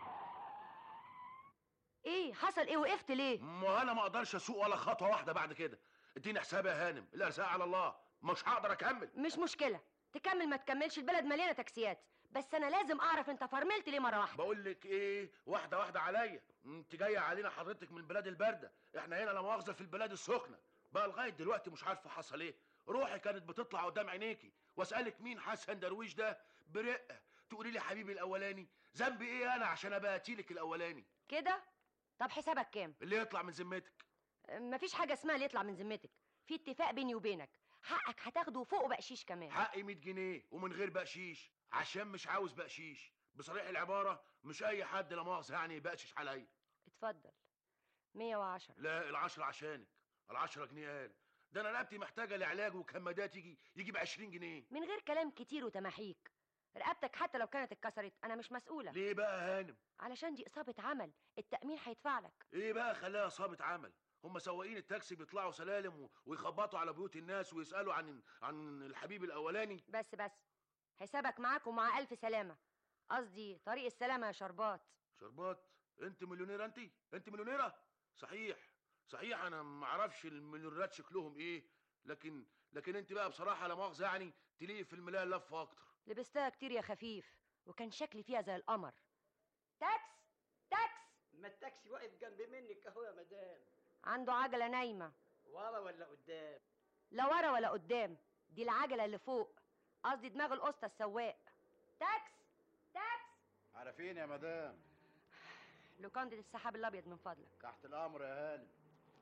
ايه حصل ايه وقفت ليه ما انا ما اقدرش اسوق ولا خطوه واحده بعد كده اديني حساب يا هانم الارزاق على الله مش هقدر اكمل مش مشكله تكمل ما تكملش البلد مليانه تاكسيات بس انا لازم اعرف انت فرملت ليه مره واحده بقول لك ايه واحده واحده عليا انت جايه علينا حضرتك من البلاد البارده احنا هنا لا مؤاخذه في البلاد السخنه بقى لغايه دلوقتي مش عارفه حصل ايه روحي كانت بتطلع قدام عينيكي واسالك مين حسن درويش ده برقه تقولي لي حبيبي الاولاني ذنبي ايه انا عشان ابقى قتيلك الاولاني كده طب حسابك كام اللي يطلع من ذمتك مفيش حاجه اسمها اللي يطلع من ذمتك في اتفاق بيني وبينك حقك هتاخده فوق بقشيش كمان حقي 100 جنيه ومن غير بقشيش عشان مش عاوز بقشيش بصريح العباره مش اي حد لا مؤاخذه يعني يبقشش عليا اتفضل 110 لا العشرة عشانك العشرة جنيه قال ده انا رقبتي محتاجه لعلاج وكمادات يجي يجي ب 20 جنيه من غير كلام كتير وتماحيك رقبتك حتى لو كانت اتكسرت انا مش مسؤوله ليه بقى يا هانم علشان دي اصابه عمل التامين هيدفع لك ايه بقى خلاها اصابه عمل هم سواقين التاكسي بيطلعوا سلالم و- ويخبطوا على بيوت الناس ويسالوا عن عن الحبيب الاولاني بس بس حسابك معاك ومع الف سلامه قصدي طريق السلامه يا شربات شربات انت مليونيره انت انت مليونيره صحيح صحيح انا ما اعرفش المليونيرات شكلهم ايه لكن لكن انت بقى بصراحه لا مؤاخذه يعني تليق في الملايه لفه اكتر لبستها كتير يا خفيف وكان شكلي فيها زي القمر تاكس تاكس ما التاكسي واقف جنب منك اهو يا مدام عنده عجله نايمه ورا ولا قدام لا ورا ولا قدام دي العجله اللي فوق قصدي دماغ القسطى السواق تاكس تاكس على فين يا مدام لوكاندة السحاب الابيض من فضلك تحت الامر يا هانم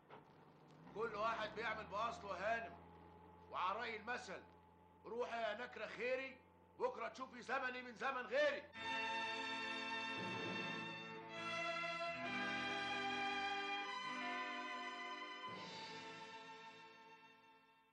كل واحد بيعمل باصله يا هانم وعلى راي المثل روحي يا نكره خيري بكره تشوفي زمني من زمن غيري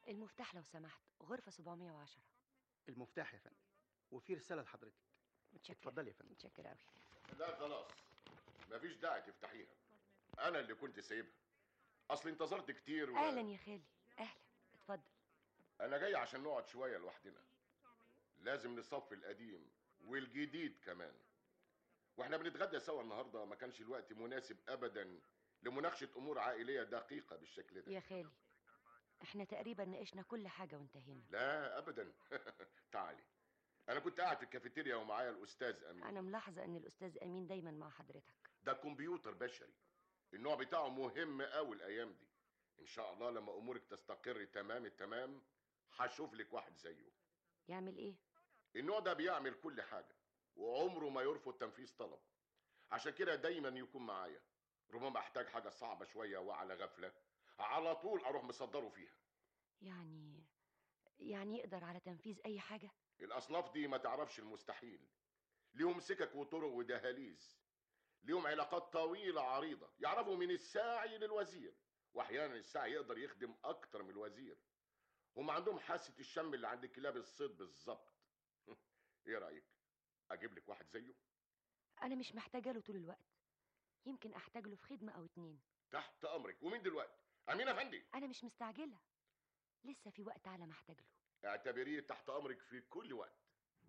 المفتاح لو سمحت غرفة 710 المفتاح يا فندم وفي رسالة لحضرتك متشكر اتفضلي يا فندم متشكر قوي لا خلاص مفيش داعي تفتحيها انا اللي كنت سايبها اصل انتظرت كتير و... اهلا يا خالي اهلا اتفضل انا جاي عشان نقعد شويه لوحدنا لازم نصفي القديم والجديد كمان واحنا بنتغدى سوا النهارده ما كانش الوقت مناسب ابدا لمناقشه امور عائليه دقيقه بالشكل ده يا خالي احنا تقريبا ناقشنا كل حاجة وانتهينا لا ابدا تعالي انا كنت قاعد في الكافيتيريا ومعايا الاستاذ امين انا ملاحظة ان الاستاذ امين دايما مع حضرتك ده كمبيوتر بشري النوع بتاعه مهم قوي الايام دي ان شاء الله لما امورك تستقر تمام التمام هشوف لك واحد زيه يعمل ايه النوع ده بيعمل كل حاجه وعمره ما يرفض تنفيذ طلب عشان كده دايما يكون معايا ربما احتاج حاجه صعبه شويه وعلى غفله على طول اروح مصدره فيها يعني يعني يقدر على تنفيذ اي حاجة الاصناف دي ما تعرفش المستحيل ليهم سكك وطرق ودهاليز ليهم علاقات طويله عريضه يعرفوا من الساعي للوزير واحيانا الساعي يقدر يخدم اكتر من الوزير هم عندهم حاسه الشم اللي عند كلاب الصيد بالظبط ايه رايك اجيب لك واحد زيه انا مش محتاجة له طول الوقت يمكن احتاج له في خدمة او اتنين تحت امرك ومين دلوقتي امين افندي انا مش مستعجلة لسه في وقت على ما احتاج له اعتبريه تحت امرك في كل وقت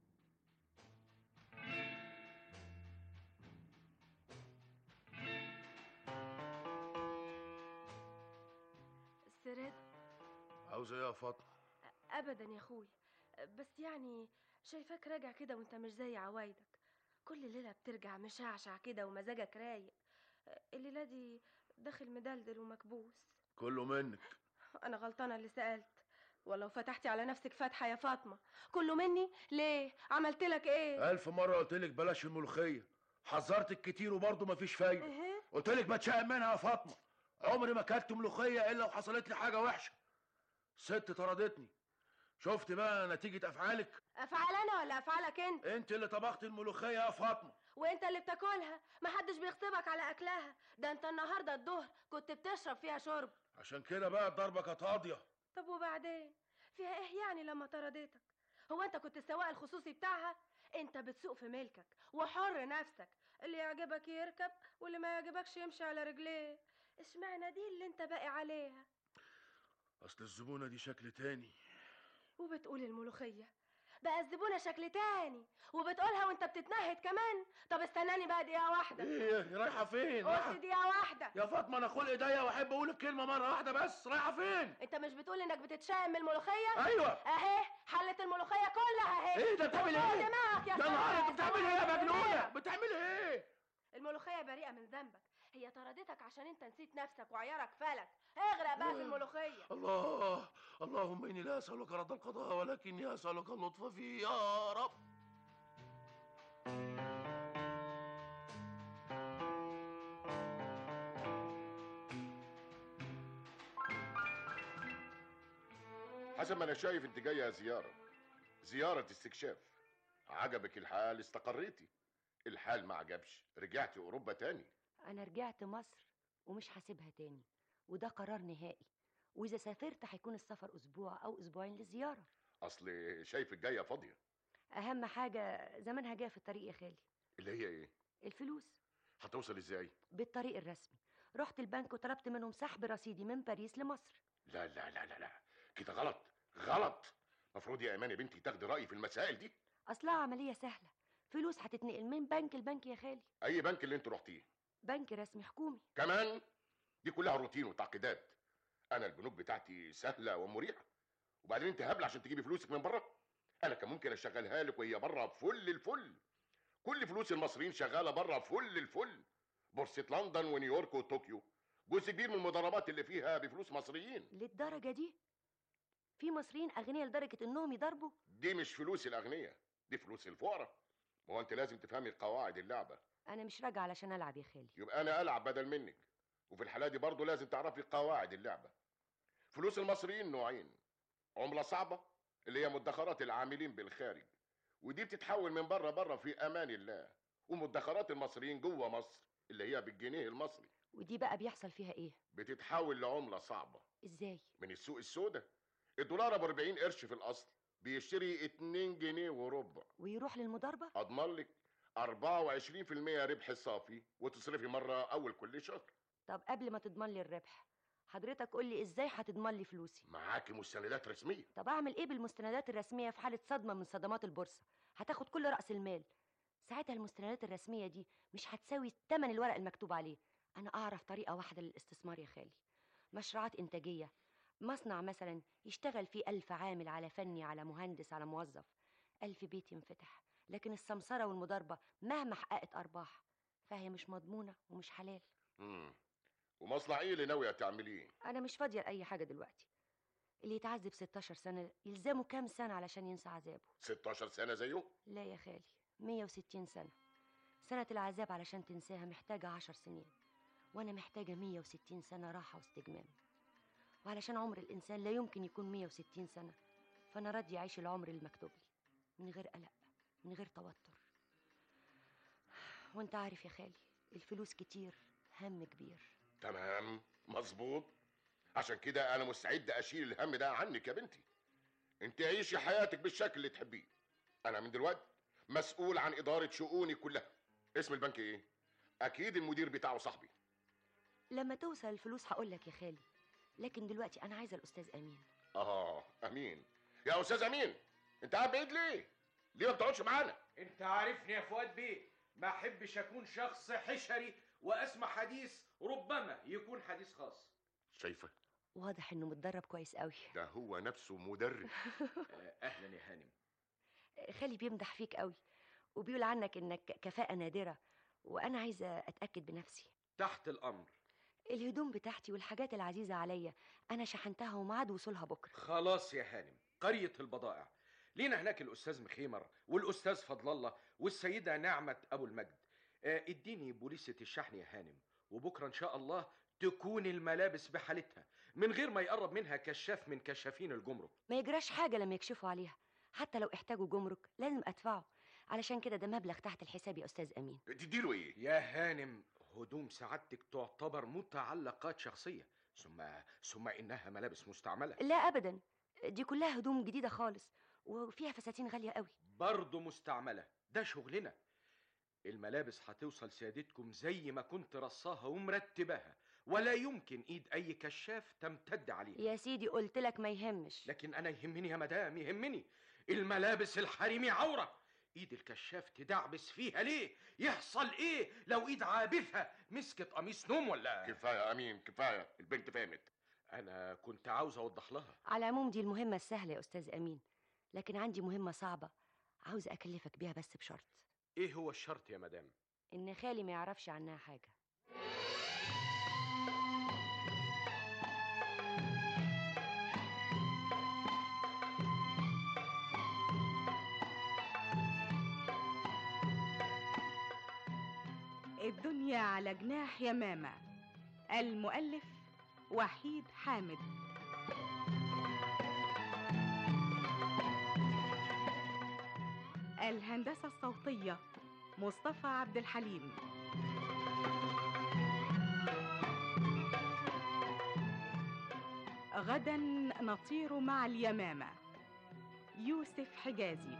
سراد عاوز ايه يا فاطمه ابدا يا اخوي بس يعني شايفاك راجع كده وانت مش زي عوايدك كل ليله بترجع مشعشع كده ومزاجك رايق الليله دي داخل مدلدل ومكبوس كله منك انا غلطانه اللي سالت ولو فتحتي على نفسك فتحه يا فاطمه كله مني ليه عملت لك ايه الف مره قلت لك بلاش الملوخيه حذرتك كتير وبرضه مفيش فايده إيه؟ قلت لك بتشائم منها يا فاطمه عمري ما اكلت ملوخيه الا وحصلت لي حاجه وحشه ست طردتني شفت بقى نتيجه افعالك افعل انا ولا افعلك انت انت اللي طبخت الملوخيه يا فاطمه وانت اللي بتاكلها محدش بيغصبك على اكلها ده انت النهارده الظهر كنت بتشرب فيها شرب عشان كده بقى الضربه كانت قاضيه طب وبعدين فيها ايه يعني لما طردتك هو انت كنت السواق الخصوصي بتاعها انت بتسوق في ملكك وحر نفسك اللي يعجبك يركب واللي ما يعجبكش يمشي على رجليه اشمعنى دي اللي انت باقي عليها اصل الزبونه دي شكل تاني وبتقول الملوخيه بقى الزبونه شكل تاني وبتقولها وانت بتتنهد كمان طب استناني بقى دقيقه واحده ايه رايحه فين رايحة- قلت دقيقه واحده يا فاطمه انا خلق ضيق واحب اقول الكلمه مره واحده بس رايحه فين انت مش بتقول انك بتتشائم من الملوخيه أيوة. اهي حلت الملوخيه كلها اهي ايه ده بتعمل وفوق ايه دماغك يا يا نهار سلام. انت بتعمل ايه يا سلام. مجنونه بتعمل ايه الملوخيه بريئه من ذنبك هي طردتك عشان انت نسيت نفسك وعيارك فلك اغرق بقى في الملوخيه الله اللهم اني لا اسالك رد القضاء ولكني اسالك اللطف فيه يا رب حسب ما انا شايف انت جايه زياره زياره استكشاف عجبك الحال استقريتي الحال ما عجبش رجعتي اوروبا تاني انا رجعت مصر ومش هسيبها تاني وده قرار نهائي واذا سافرت هيكون السفر اسبوع او اسبوعين لزياره اصل شايفك جايه فاضيه اهم حاجه زمانها جايه في الطريق يا خالي اللي هي ايه الفلوس هتوصل ازاي بالطريق الرسمي رحت البنك وطلبت منهم سحب رصيدي من باريس لمصر لا لا لا لا لا كده غلط غلط مفروض يا ايمان يا بنتي تاخدي رايي في المسائل دي اصلها عمليه سهله فلوس هتتنقل من بنك لبنك يا خالي اي بنك اللي انت رحتيه بنك رسمي حكومي كمان دي كلها روتين وتعقيدات انا البنوك بتاعتي سهله ومريحه وبعدين انت هبل عشان تجيبي فلوسك من بره انا كان ممكن اشغلها لك وهي بره فل الفل كل فلوس المصريين شغاله بره فل الفل بورصه لندن ونيويورك وطوكيو جزء كبير من المضاربات اللي فيها بفلوس مصريين للدرجه دي في مصريين اغنياء لدرجه انهم يضربوا دي مش فلوس الاغنياء دي فلوس الفقراء ما هو انت لازم تفهمي قواعد اللعبه انا مش راجعه علشان العب يا خالي يبقى انا العب بدل منك وفي الحاله دي برضه لازم تعرفي قواعد اللعبه فلوس المصريين نوعين عمله صعبه اللي هي مدخرات العاملين بالخارج ودي بتتحول من بره بره في امان الله ومدخرات المصريين جوه مصر اللي هي بالجنيه المصري ودي بقى بيحصل فيها ايه بتتحول لعمله صعبه ازاي من السوق السوداء الدولار ابو 40 قرش في الاصل بيشتري 2 جنيه وربع ويروح للمضاربة اضمن لك 24% ربح صافي وتصرفي مره اول كل شهر طب قبل ما تضمن لي الربح حضرتك قول لي ازاي هتضمن لي فلوسي معاكي مستندات رسميه طب اعمل ايه بالمستندات الرسميه في حاله صدمه من صدمات البورصه هتاخد كل راس المال ساعتها المستندات الرسميه دي مش هتساوي ثمن الورق المكتوب عليه انا اعرف طريقه واحده للاستثمار يا خالي مشروعات انتاجيه مصنع مثلا يشتغل فيه ألف عامل على فني على مهندس على موظف ألف بيت ينفتح لكن السمسرة والمضاربة مهما حققت أرباح فهي مش مضمونة ومش حلال امم ومصنع ايه اللي ناويه تعمليه أنا مش فاضية لأي حاجة دلوقتي اللي يتعذب 16 سنة يلزمه كام سنة علشان ينسى عذابه 16 سنه زيه لا يا خالي 160 سنة سنة العذاب علشان تنساها محتاجة عشر سنين وأنا محتاجة 160 سنة راحة واستجمام وعلشان عمر الإنسان لا يمكن يكون 160 سنة فأنا راضية أعيش العمر المكتوب لي من غير قلق من غير توتر وانت عارف يا خالي الفلوس كتير هم كبير تمام مظبوط عشان كده انا مستعد اشيل الهم ده عنك يا بنتي انت عيشي حياتك بالشكل اللي تحبيه انا من دلوقتي مسؤول عن اداره شؤوني كلها اسم البنك ايه اكيد المدير بتاعه صاحبي لما توصل الفلوس هقول لك يا خالي لكن دلوقتي أنا عايزة الأستاذ أمين اه امين يا استاذ امين انت قاعد بعيد ليه ليه ما بتقعدش معانا انت عارفني يا فؤاد بيه ما احبش اكون شخص حشري واسمع حديث ربما يكون حديث خاص شايفه واضح إنه متدرب كويس قوي ده هو نفسه مدرب آه، اهلا يا هانم خالي بيمدح فيك قوي وبيقول عنك إنك كفاءة نادرة وأنا عايزة أتأكد بنفسي تحت الامر الهدوم بتاعتي والحاجات العزيزة عليا أنا شحنتها وميعاد وصولها بكرة خلاص يا هانم قرية البضائع لينا هناك الأستاذ مخيمر والأستاذ فضل الله والسيدة نعمة أبو المجد آه، اديني بوليسة الشحن يا هانم وبكرة إن شاء الله تكون الملابس بحالتها من غير ما يقرب منها كشاف من كشافين الجمرك ما يجراش حاجة لما يكشفوا عليها حتى لو احتاجوا جمرك لازم أدفعه علشان كده ده مبلغ تحت الحساب يا أستاذ أمين تديله ايه يا هانم هدوم سعادتك تعتبر متعلقات شخصية ثم ثم إنها ملابس مستعملة لا أبدا دي كلها هدوم جديدة خالص وفيها فساتين غالية قوي برضه مستعملة ده شغلنا الملابس هتوصل سيادتكم زي ما كنت رصاها ومرتباها ولا يمكن ايد اي كشاف تمتد عليها يا سيدي قلت لك ما يهمش لكن انا يهمني يا مدام يهمني الملابس الحريمي عورة ايد الكشاف تدعبس فيها ليه يحصل ايه لو ايد عابثة مسكت قميص نوم ولا كفايه يا امين كفايه البنت فهمت انا كنت عاوز اوضح لها على العموم دي المهمة السهلة يا أستاذ أمين لكن عندي مهمة صعبة عاوز أكلفك بيها بس بشرط ايه هو الشرط يا مدام إن خالي ما يعرفش عنها حاجة الدنيا على جناح يمامة المؤلف وحيد حامد الهندسة الصوتية مصطفى عبد الحليم غدا نطير مع اليمامة يوسف حجازي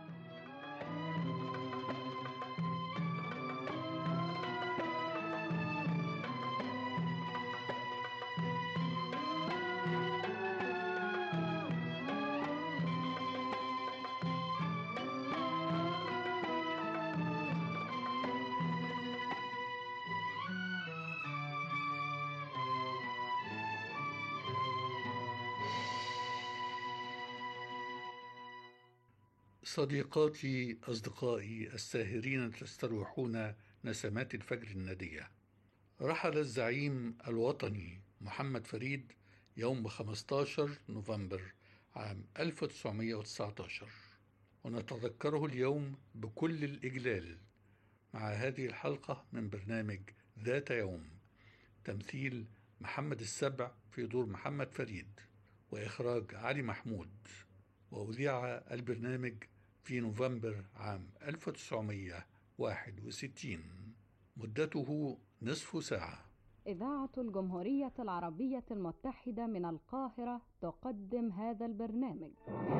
صديقاتي أصدقائي الساهرين تستروحون نسمات الفجر الندية رحل الزعيم الوطني محمد فريد يوم 15 نوفمبر عام 1919 ونتذكره اليوم بكل الإجلال مع هذه الحلقة من برنامج ذات يوم تمثيل محمد السبع في دور محمد فريد وإخراج علي محمود وأذيع البرنامج في نوفمبر عام 1961 مدته نصف ساعة إذاعة الجمهورية العربية المتحدة من القاهرة تقدم هذا البرنامج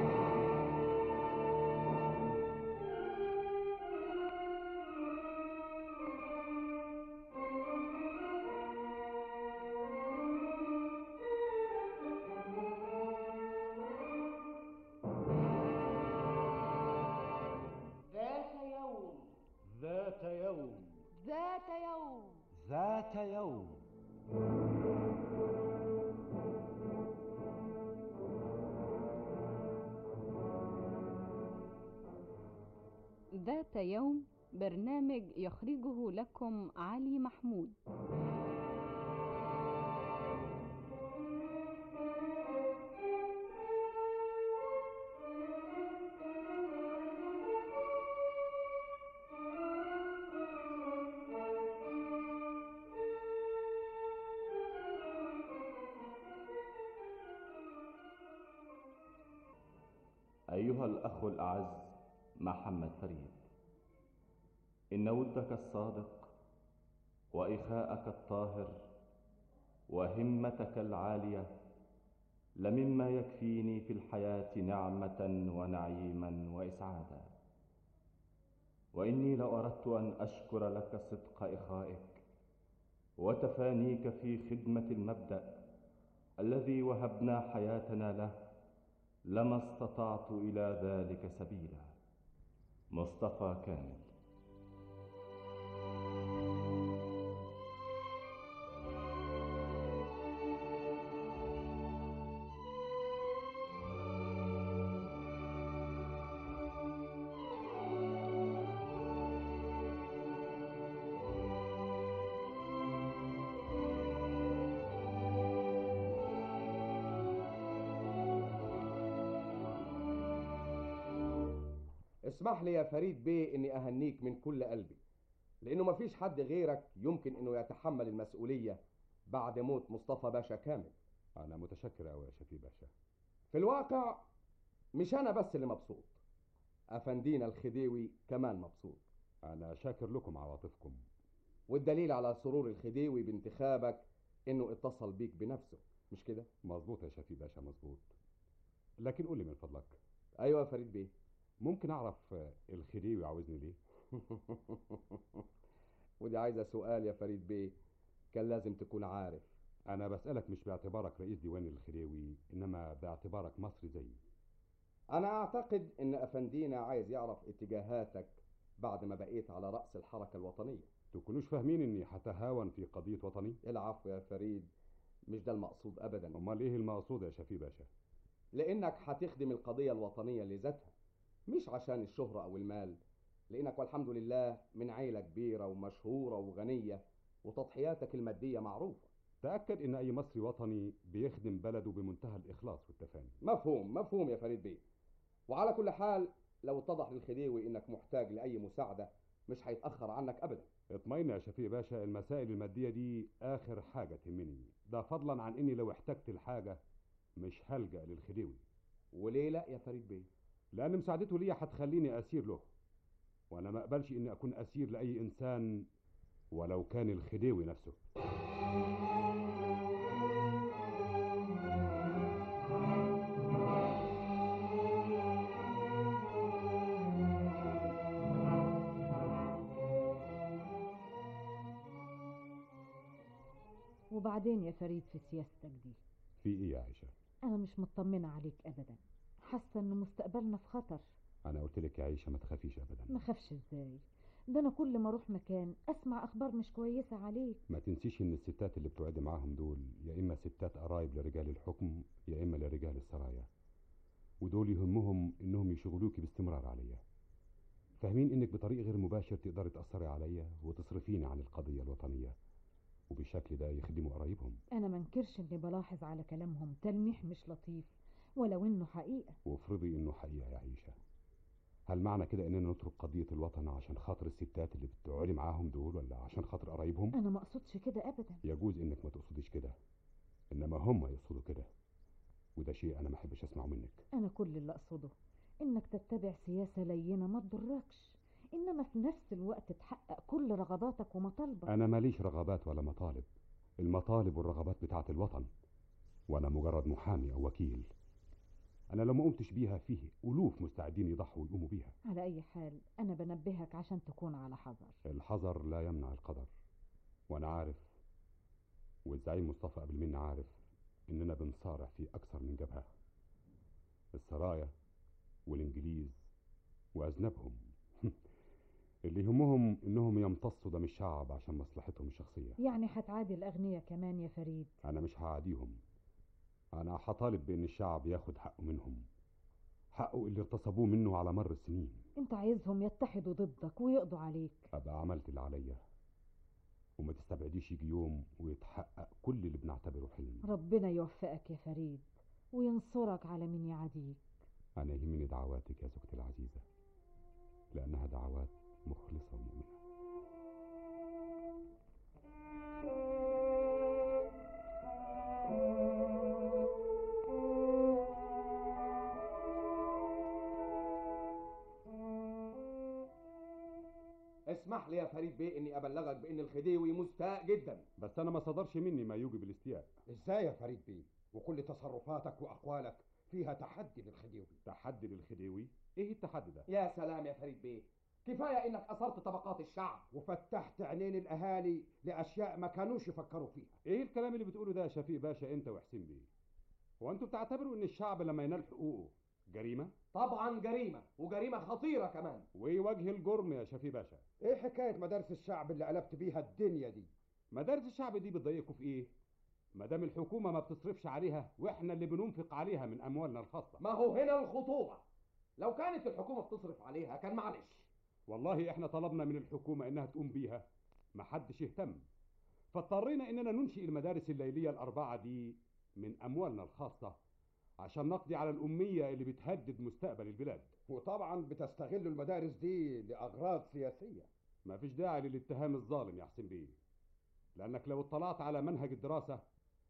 ذات يوم ذات يوم ذات يوم ذات يوم ذات يوم برنامج يخرجه لكم علي محمود أيها الأخ الأعز محمد فريد إن ودك الصادق وإخاءك الطاهر وهمتك العالية لمما يكفيني في الحياة نعمة ونعيما وإسعادا وإني لأردت أن أشكر لك صدق إخائك وتفانيك في خدمة المبدأ الذي وهبنا حياتنا له لما استطعت إلى ذلك سبيلا مصطفى كامل اسمح لي يا فريد بيه اني اهنيك من كل قلبي لانه مفيش حد غيرك يمكن انه يتحمل المسؤوليه بعد موت مصطفى باشا كامل انا متشكر قوي يا شفيق باشا في الواقع مش انا بس اللي مبسوط افندينا الخديوي كمان مبسوط انا شاكر لكم عواطفكم والدليل على سرور الخديوي بانتخابك انه اتصل بيك بنفسه مش كده مظبوط يا شفيق باشا مظبوط لكن قول لي من فضلك ايوه يا فريد بيه ممكن اعرف الخديوي عاوزني ليه ودي عايزه سؤال يا فريد بيه كان لازم تكون عارف انا بسالك مش باعتبارك رئيس ديوان الخديوي انما باعتبارك مصري زيي انا اعتقد ان افندينا عايز يعرف اتجاهاتك بعد ما بقيت على راس الحركه الوطنيه تكونوش فاهمين اني هتهاون في قضيه وطني العفو يا فريد مش ده المقصود ابدا امال ايه المقصود يا شفيق باشا لانك هتخدم القضيه الوطنيه لذاتها مش عشان الشهرة أو المال لأنك والحمد لله من عيلة كبيرة ومشهورة وغنية وتضحياتك المادية معروفة تأكد إن أي مصري وطني بيخدم بلده بمنتهى الإخلاص والتفاني مفهوم مفهوم يا فريد بيه وعلى كل حال لو اتضح للخديوي إنك محتاج لأي مساعدة مش هيتأخر عنك أبدا اطمئن يا شفيق باشا المسائل المادية دي آخر حاجة تهمني ده فضلا عن إني لو احتجت الحاجة مش هلجأ للخديوي وليه لا يا فريد بيه لأن مساعدته ليا هتخليني أسير له وأنا ما أقبلش إني أكون أسير لأي إنسان ولو كان الخديوي نفسه وبعدين يا فريد في سياستك دي في إيه يا عائشة؟ أنا مش مطمنة عليك أبدا حاسة إن مستقبلنا في خطر أنا قلت لك يا عائشة ما تخافيش أبدا ما خافش إزاي ده أنا كل ما أروح مكان أسمع أخبار مش كويسة عليك ما تنسيش إن الستات اللي بتقعدي معاهم دول يا إما ستات قرايب لرجال الحكم يا إما لرجال السرايا ودول يهمهم إنهم يشغلوكي باستمرار عليا فاهمين إنك بطريق غير مباشر تقدري تأثري عليا وتصرفيني عن القضية الوطنية وبالشكل ده يخدموا قرايبهم أنا منكرش إني بلاحظ على كلامهم تلميح مش لطيف ولو إنه حقيقة وافرضي إنه حقيقة يا عيشة هل معنى كده إننا نترك قضية الوطن عشان خاطر الستات اللي بتقعدي معاهم دول ولا عشان خاطر قرايبهم؟ أنا ما أقصدش كده أبدا يجوز إنك ما تقصديش كده إنما هم يقصدوا كده وده شيء أنا ما أحبش أسمعه منك أنا كل اللي أقصده إنك تتبع سياسة لينة ما تضركش إنما في نفس الوقت تحقق كل رغباتك ومطالبك أنا ماليش رغبات ولا مطالب المطالب والرغبات بتاعة الوطن وأنا مجرد محامي أو وكيل أنا لو ما قمتش بيها فيه ألوف مستعدين يضحوا ويقوموا بيها على أي حال أنا بنبهك عشان تكون على حذر الحذر لا يمنع القدر وأنا عارف والزعيم مصطفى قبل مني عارف إننا بنصارع في أكثر من جبهة السرايا والإنجليز وأذنبهم اللي يهمهم إنهم يمتصوا دم الشعب عشان مصلحتهم الشخصية يعني هتعادي الأغنياء كمان يا فريد أنا مش هعاديهم أنا هطالب بإن الشعب ياخد حقه منهم حقه اللي اغتصبوه منه على مر السنين أنت عايزهم يتحدوا ضدك ويقضوا عليك أبقى عملت اللي عليا وما تستبعديش يجي يوم ويتحقق كل اللي بنعتبره حلم ربنا يوفقك يا فريد وينصرك على من يعاديك أنا يهمني دعواتك يا زوجتي العزيزة لأنها دعوات مخلصة ومؤمنة اسمح لي يا فريد بيه اني ابلغك بان الخديوي مستاء جدا بس أنا ما صدرش مني ما يوجب الاستياء ازاي يا فريد بيه وكل تصرفاتك واقوالك فيها تحدي للخديوي تحدي للخديوي إيه التحدي ده؟ يا سلام يا فريد بيه كفايه انك اثرت طبقات الشعب وفتحت عينين الاهالي لاشياء ما كانوش يفكروا فيها إيه الكلام اللي بتقوله ده يا شفيق باشا أنت وحسين بيه؟ هو أنتوا بتعتبروا إن الشعب لما ينال حقوقه جريمة؟ طبعا جريمه وجريمه خطيره كمان وإيه وجه الجرم يا شفيق باشا؟ ايه حكايه مدارس الشعب اللي قلبت بيها الدنيا دي مدارس الشعب دي بتضايقكم في ايه؟ ما دام الحكومة ما بتصرفش عليها واحنا اللي بننفق عليها من اموالنا الخاصة ما هو هنا الخطوره لو كانت الحكومه بتصرف عليها كان معلش والله احنا طلبنا من الحكومة انها تقوم بيها محدش اهتم فاضطرينا اننا ننشئ المدارس الليلية الاربعة دي من اموالنا الخاصة عشان نقضي على الامية اللي بتهدد مستقبل البلاد وطبعا بتستغلوا المدارس دي لاغراض سياسيه مفيش داعي للاتهام الظالم يا حسين بيه لانك لو اطلعت على منهج الدراسة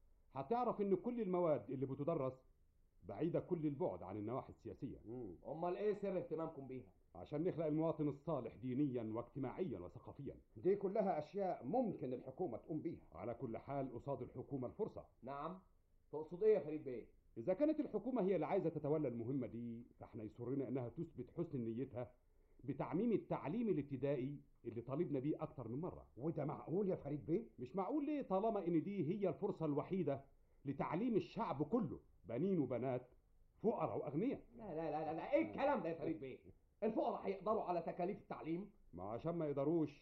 هتعرف ان كل المواد اللي بتدرس بعيدة كل البعد عن النواحي السياسية امال ايه سر اهتمامكم بيها عشان نخلق المواطن الصالح دينيا واجتماعيا وثقافيا دي كلها اشياء ممكن الحكومه تقوم بيها على كل حال قصاد الحكومة الفرصة نعم تقصد ايه يا فريد بيه إذا كانت الحكومة هي اللي عايزة تتولى المهمة دي فاحنا يسرنا إنها تثبت حسن نيتها بتعميم التعليم الابتدائي اللي طالبنا بيه أكتر من مرة وده معقول يا فريد بيه؟ مش معقول ليه طالما إن دي هي الفرصة الوحيدة لتعليم الشعب كله بنين وبنات فقراء وأغنياء لا لا لا لا ايه الكلام ده يا فريد بيه الفقراء هيقدروا على تكاليف التعليم ما عشان ما يقدروش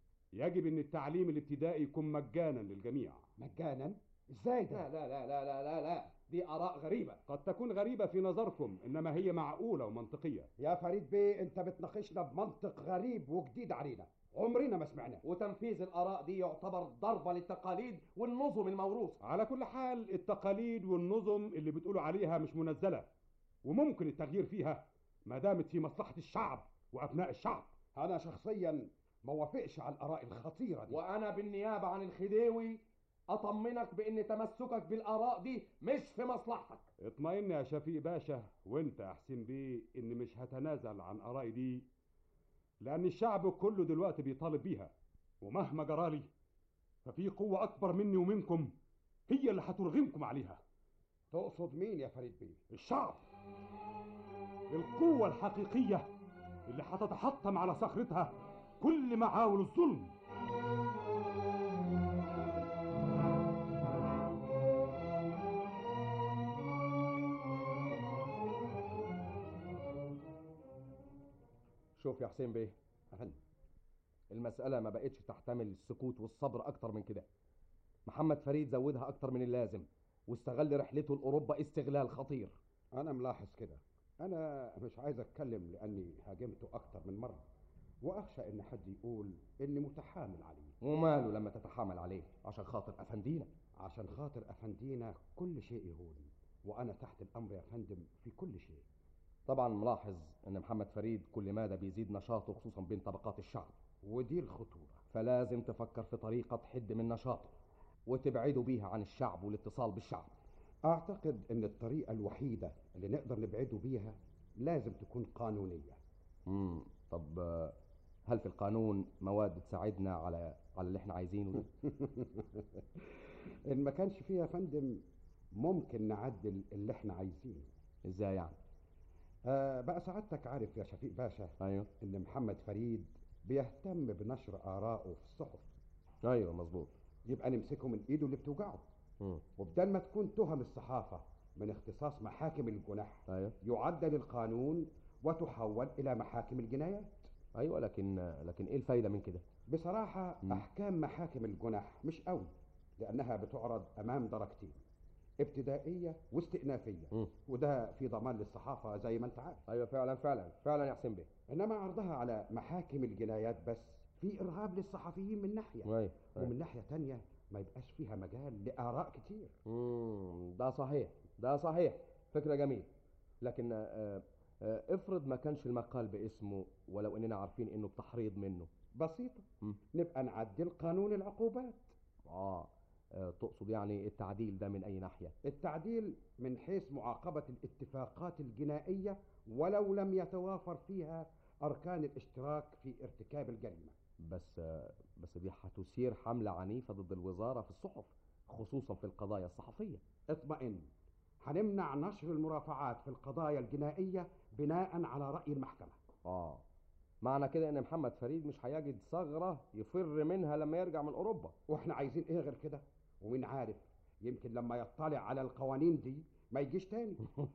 يجب إن التعليم الابتدائي يكون مجانا للجميع مجانا؟ ازاي ده؟ لا لا لا لا لا لا لا دي اراء غريبه قد تكون غريبة في نظركم إنما هي معقولة ومنطقية يا فريد بيه انت بتناقشنا بمنطق غريب وجديد علينا عمرنا ما سمعناه وتنفيذ الاراء دي يعتبر ضربه للتقاليد والنظم الموروثه على كل حال التقاليد والنظم اللي بتقولوا عليها مش منزلة وممكن التغيير فيها ما دامت في مصلحة الشعب وأبناء الشعب انا شخصيا ما وافقش على الاراء الخطيره دي وانا بالنيابه عن الخديوي اطمنك بان تمسكك بالاراء دي مش في مصلحتك اطمئن يا شفيق باشا وانت يا حسين بيه ان مش هتنازل عن ارائي دي لان الشعب كله دلوقتي بيطالب بيها ومهما جرالي ففي قوة اكبر مني ومنكم هي اللي هترغمكم عليها تقصد مين يا فريد بيه الشعب القوة الحقيقية اللي هتتحطم على صخرتها كل معاول الظلم شوف يا حسين بيه أهلا. المسألة ما بقتش تحتمل السكوت والصبر أكتر من كده محمد فريد زودها أكتر من اللازم واستغل رحلته لأوروبا استغلال خطير انا ملاحظ كده انا مش عايز اتكلم لاني هاجمته اكتر من مره واخشى ان حد يقول اني متحامل عليه وماله لما تتحامل عليه عشان خاطر أفندينا عشان خاطر افندينا كل شيء يهون وانا تحت الامر يا فندم في كل شيء طبعا ملاحظ ان محمد فريد كل مادة بيزيد نشاطه خصوصا بين طبقات الشعب ودي الخطوره فلازم تفكر في طريقة تحد من نشاطه وتبعده بيها عن الشعب والاتصال بالشعب اعتقد ان الطريقه الوحيده اللي نقدر نبعده بيها لازم تكون قانونيه امم طب آه، هل في القانون مواد تساعدنا على على اللي احنا عايزينه ده ان ما كانش فيها يا فندم ممكن نعدل اللي احنا عايزينه ازاي يعني آه بقى سعادتك عارف يا شفيق باشا ايوه ان محمد فريد بيهتم بنشر ارائه في الصحف ايوه مظبوط يبقى نمسكه من ايده اللي بتوجعه مم. وبدل ما تكون تهم الصحافه من اختصاص محاكم الجنح ايوه يعدل القانون وتحول الى محاكم الجنايات ايوه لكن لكن ايه الفايده من كده بصراحه مم. احكام محاكم الجنح مش قوي لانها بتعرض امام درجتين ابتدائيه واستئنافيه مم. وده في ضمان للصحافه زي ما انت عارف ايوه فعلا فعلا فعلا يا حسين بيه انما عرضها على محاكم الجنايات بس في ارهاب للصحفيين من ناحيه ايوه أيوة. ومن ناحيه تانية ما يبقاش فيها مجال لاراء كتير مم. ده صحيح ده صحيح فكره جميل لكن آه، آه، افرض ما كانش المقال باسمه ولو اننا عارفين انه بتحريض منه بسيطه مم. نبقى نعدل قانون العقوبات اه آه، تقصد يعني التعديل ده من اي ناحيه التعديل من حيث معاقبه الاتفاقات الجنائيه ولو لم يتوافر فيها اركان الاشتراك في ارتكاب الجريمه بس آه، بس دي هتثير حمله عنيفه ضد الوزاره في الصحف خصوصا في القضايا الصحفيه اطمئن هنمنع نشر المرافعات في القضايا الجنائيه بناء على راي المحكمه اه معنى كده ان محمد فريد مش هيجد ثغره يفر منها لما يرجع من اوروبا واحنا عايزين ايه غير كده ومين عارف يمكن لما يطلع على القوانين دي ما يجيش تاني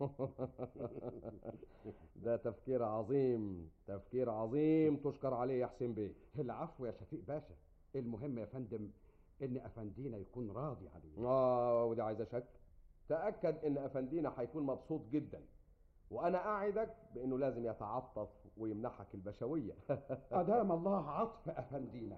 ده تفكير عظيم تفكير عظيم تشكر عليه يا حسين بيه العفو يا شفيق باشا المهم يا فندم ان افندينا يكون راضي عليه اه ودي عايزه شك تاكد ان افندينا هيكون مبسوط جدا وانا اعدك بانه لازم يتعطف ويمنحك البشويه ادام الله عطف افندينا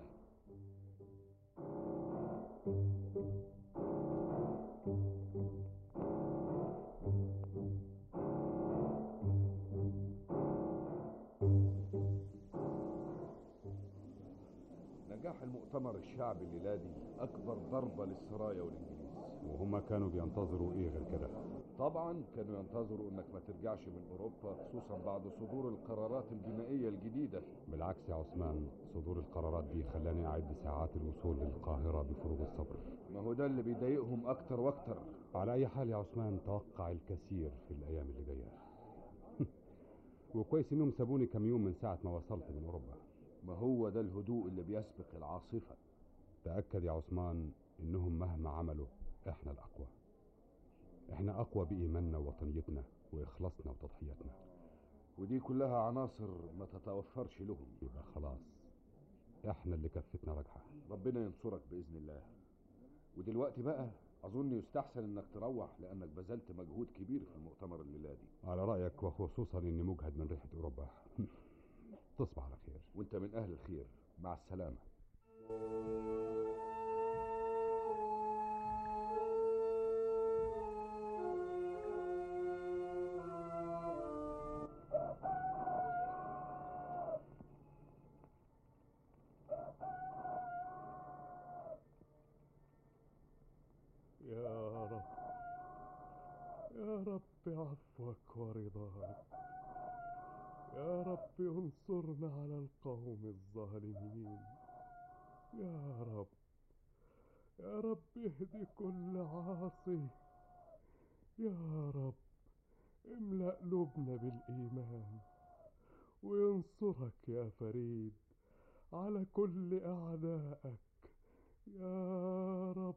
نجاح المؤتمر الشعبي الليلة دي أكبر ضربة للسرايا والإنجليز وهما كانوا بينتظروا ايه غير كده طبعا كانوا ينتظروا انك ما ترجعش من اوروبا خصوصا بعد صدور القرارات الجنائية الجديدة بالعكس يا عثمان صدور القرارات دي خلاني اعد ساعات الوصول للقاهرة بفروغ الصبر ما هو ده اللي بيضايقهم اكتر واكتر على اي حال يا عثمان توقع الكثير في الايام اللي جايه وكويس انهم سابوني كم يوم من ساعه ما وصلت من اوروبا ما هو ده الهدوء اللي بيسبق العاصفة تاكد يا عثمان انهم مهما عملوا احنا الاقوى احنا اقوى بايماننا ووطنيتنا واخلاصنا وتضحياتنا ودي كلها عناصر ما تتوفرش لهم يبقى خلاص احنا اللي كفتنا راجحه ربنا ينصرك بإذن الله ودلوقتي بقى أظن يستحسن إنك تروح لأنك بذلت مجهود كبير في المؤتمر الليلة دي على رايك وخصوصا اني مجهد من ريحه اوروبا تصبح على خير وأنت من أهل الخير مع السلامة يا رب يا رب عفوك ورضاك يا رب انصرنا على القوم الظالمين يا رب يا رب اهدي كل عاصي يا رب املأ قلوبنا بالإيمان وينصرك يا فريد على كل أعدائك يا رب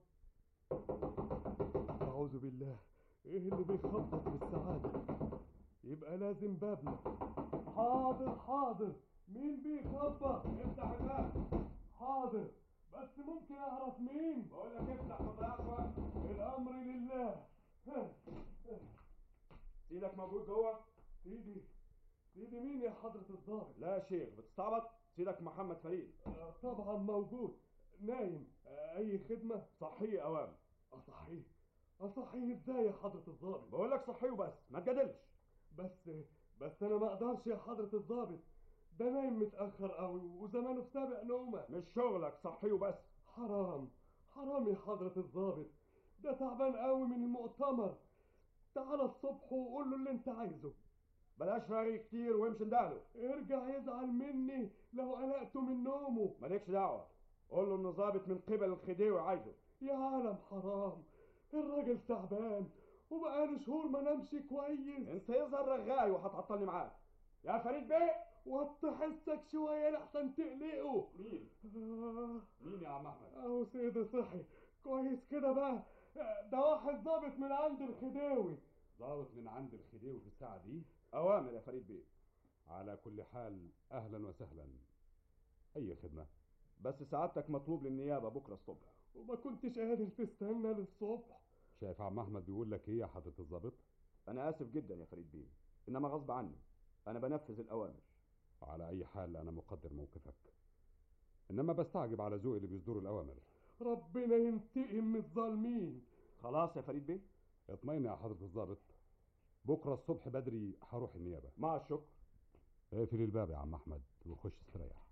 أعوذ بالله إيه اللي بيخبط بالسعادة يبقى لازم بابنا حاضر حاضر مين بيخبط افتح الباب حاضر بس ممكن أعرف مين بقول لك افتح ما تضيعش وقت الأمر لله ها. سيدك موجود جوه سيدي سيدي مين يا حضرة الضابط لا يا شيخ بتستعبط سيدك محمد فريد آه، طبعا موجود نايم آه، أي خدمة صحيه اوام أصحيه أصحيه إزاي يا حضرة الضابط بقول لك صحيه وبس ما تجادلش بس بس أنا ما أقدرش يا حضرة الضابط ده نايم متأخر قوي وزمانه في سابق نومة مش شغلك صحيه وبس حرام حرام يا حضرة الضابط ده تعبان قوي من المؤتمر تعال الصبح وقول له اللي انت عايزه بلاش رغي كتير وامشي ندهله ارجع يزعل مني لو قلقته من نومه مالكش دعوه قول له انه ظابط من قبل الخديوي عايزه يا عالم حرام الراجل تعبان وبقاله شهور ما نامش كويس انت يظهر رغاي وهتعطلني معاك يا فريد بيه وطي حسك شوية لحسن تقلقه مين؟ آه مين يا عم احمد؟ اهو سيدي صحي كويس كده بقى ده واحد ظابط من عند الخداوي ضابط من عند الخديوي في الساعة دي اوامر يا فريد بيه على كل حال أهلا وسهلا أي خدمة بس سعادتك مطلوب للنيابه بكره الصبح وما كنتش قادر تستنى للصبح شايف عم أحمد بيقول لك إيه يا حضرة الضابط انا اسف جدا يا فريد بيه انما غصب عني انا بنفذ الاوامر على أي حال أنا مقدر موقفك إنما بستعجب على ذوق اللي بيصدروا الأوامر ربنا ينتقم من الظالمين خلاص يا فريد بيه اطمئن يا حضرة الضابط بكرة الصبح بدري هروح النيابة مع الشكر اقفل الباب يا عم أحمد وخش استريح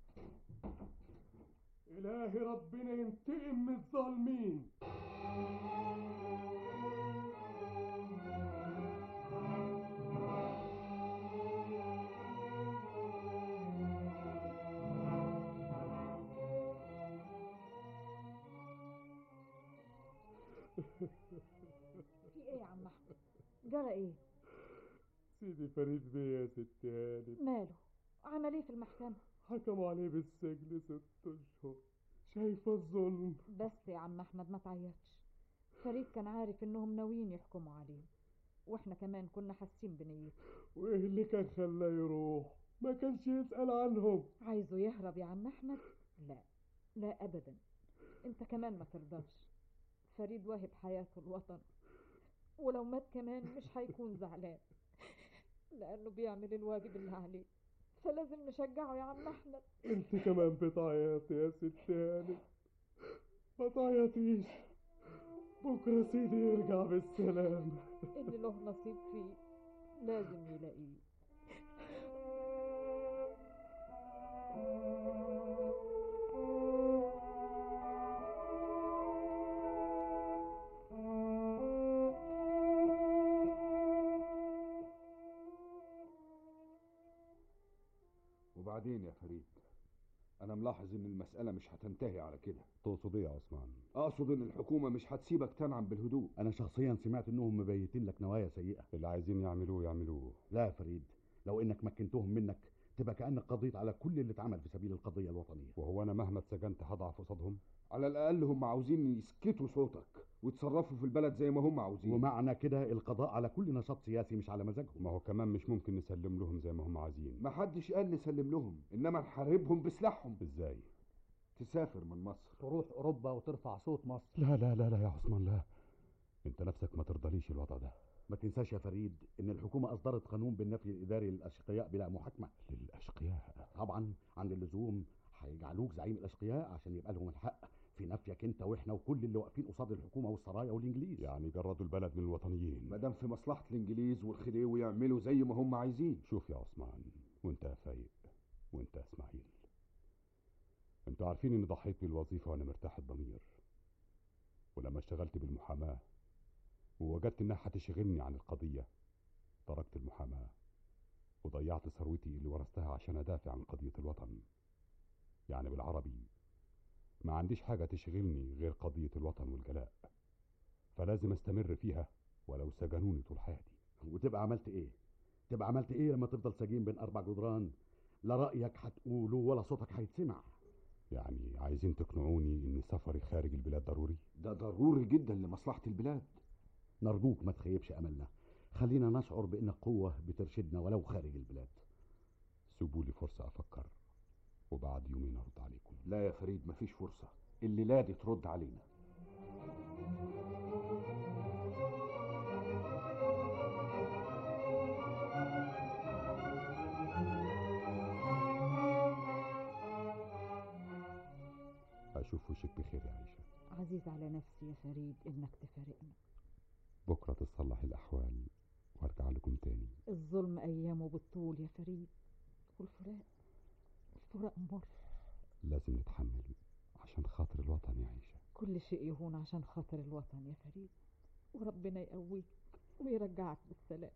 إلهي ربنا ينتقم من الظالمين في ايه يا عم احمد جرى ايه سيدي فريد بيه يا ست هانم ماله عمل ايه في المحكمة حكموا عليه بالسجن ست اشهر شايفة الظلم بس يا عم احمد ما تعيطش فريد كان عارف انهم ناويين يحكموا عليه واحنا كمان كنا حاسين بنيته وايه اللي كان خلاه يروح ما كانش يسأل عنهم عايزه يهرب يا عم احمد لا لا ابدا انت كمان ما ترضاش فريد واهب حياته الوطن ولو مات كمان مش هيكون زعلان لانه بيعمل الواجب اللي عليه فلازم نشجعه يا عم احمد انت كمان بتعيطي يا ست هانم ما تعيطيش بكرة سيدي يرجع بالسلامة اللي له نصيب فيه لازم يلاقيه وبعدين يا فريد انا ملاحظ ان المسألة مش هتنتهي على كده تقصد إيه يا عثمان اقصد ان الحكومة مش هتسيبك تنعم بالهدوء انا شخصيا سمعت انهم مبيتين لك نوايا سيئه اللي عايزين يعملوه يعملوه لا يا فريد لو انك مكنتهم منك تبقى كانك قضيت على كل اللي اتعمل في سبيل القضيه الوطنيه وهو أنا مهما اتسجنت هضعف قصادهم على الاقل هم عاوزين يسكتوا صوتك ويتصرفوا في البلد زي ما هم عاوزين ومعنى كده القضاء على كل نشاط سياسي مش على مزاجهم ما هو كمان مش ممكن نسلم لهم زي ما هم عايزين ما حدش قال نسلم لهم انما نحاربهم بسلاحهم ازاي تسافر من مصر تروح اوروبا وترفع صوت مصر لا لا لا لا يا عثمان لا انت نفسك ما ترضليش الوضع ده ما تنساش يا فريد ان الحكومه اصدرت قانون بالنفي الاداري للاشقياء بلا محاكمه للاشقياء طبعا عند اللزوم هيجعلوك زعيم الاشقياء عشان يبقى لهم الحق في نفيك انت واحنا وكل اللي واقفين قصاد الحكومه والسرايا والانجليز يعني جردوا البلد من الوطنيين ما دام في مصلحة الانجليز والخديوي يعملوا زي ما هم عايزين شوف يا عثمان وانت يا فايق وانت يا اسماعيل انتوا عارفين اني ضحيت بالوظيفه وانا مرتاح الضمير ولما اشتغلت بالمحاماه ووجدت انها هتشغلني عن القضيه تركت المحاماه وضيعت ثروتي اللي ورثتها عشان ادافع عن قضيه الوطن يعني بالعربي ما عنديش حاجه تشغلني غير قضيه الوطن والجلاء فلازم استمر فيها ولو سجنوني طول حياتي وتبقى عملت ايه تبقى عملت ايه لما تفضل سجين بين اربع جدران لا رايك هتقوله ولا صوتك هيتسمع يعني عايزين تقنعوني ان سفري خارج البلاد ضروري ده ضروري جدا لمصلحة البلاد نرجوك ما تخيبش املنا خلينا نشعر بان قوه بترشدنا ولو خارج البلاد سيبوا لي فرصه افكر وبعد يومين ارد عليكم لا يا فريد مفيش فرصة الليلة دي ترد علينا اشوف وشك بخير يا عيشه عزيز على نفسي يا فريد انك تفارقنا بكره تتصلح الاحوال وارجع لكم تاني الظلم ايامه بالطول يا فريد والفراق الفراق مر لازم نتحمل عشان خاطر الوطن يا عيشه كل شيء يهون عشان خاطر الوطن يا فريد وربنا يقويك ويرجعك بالسلام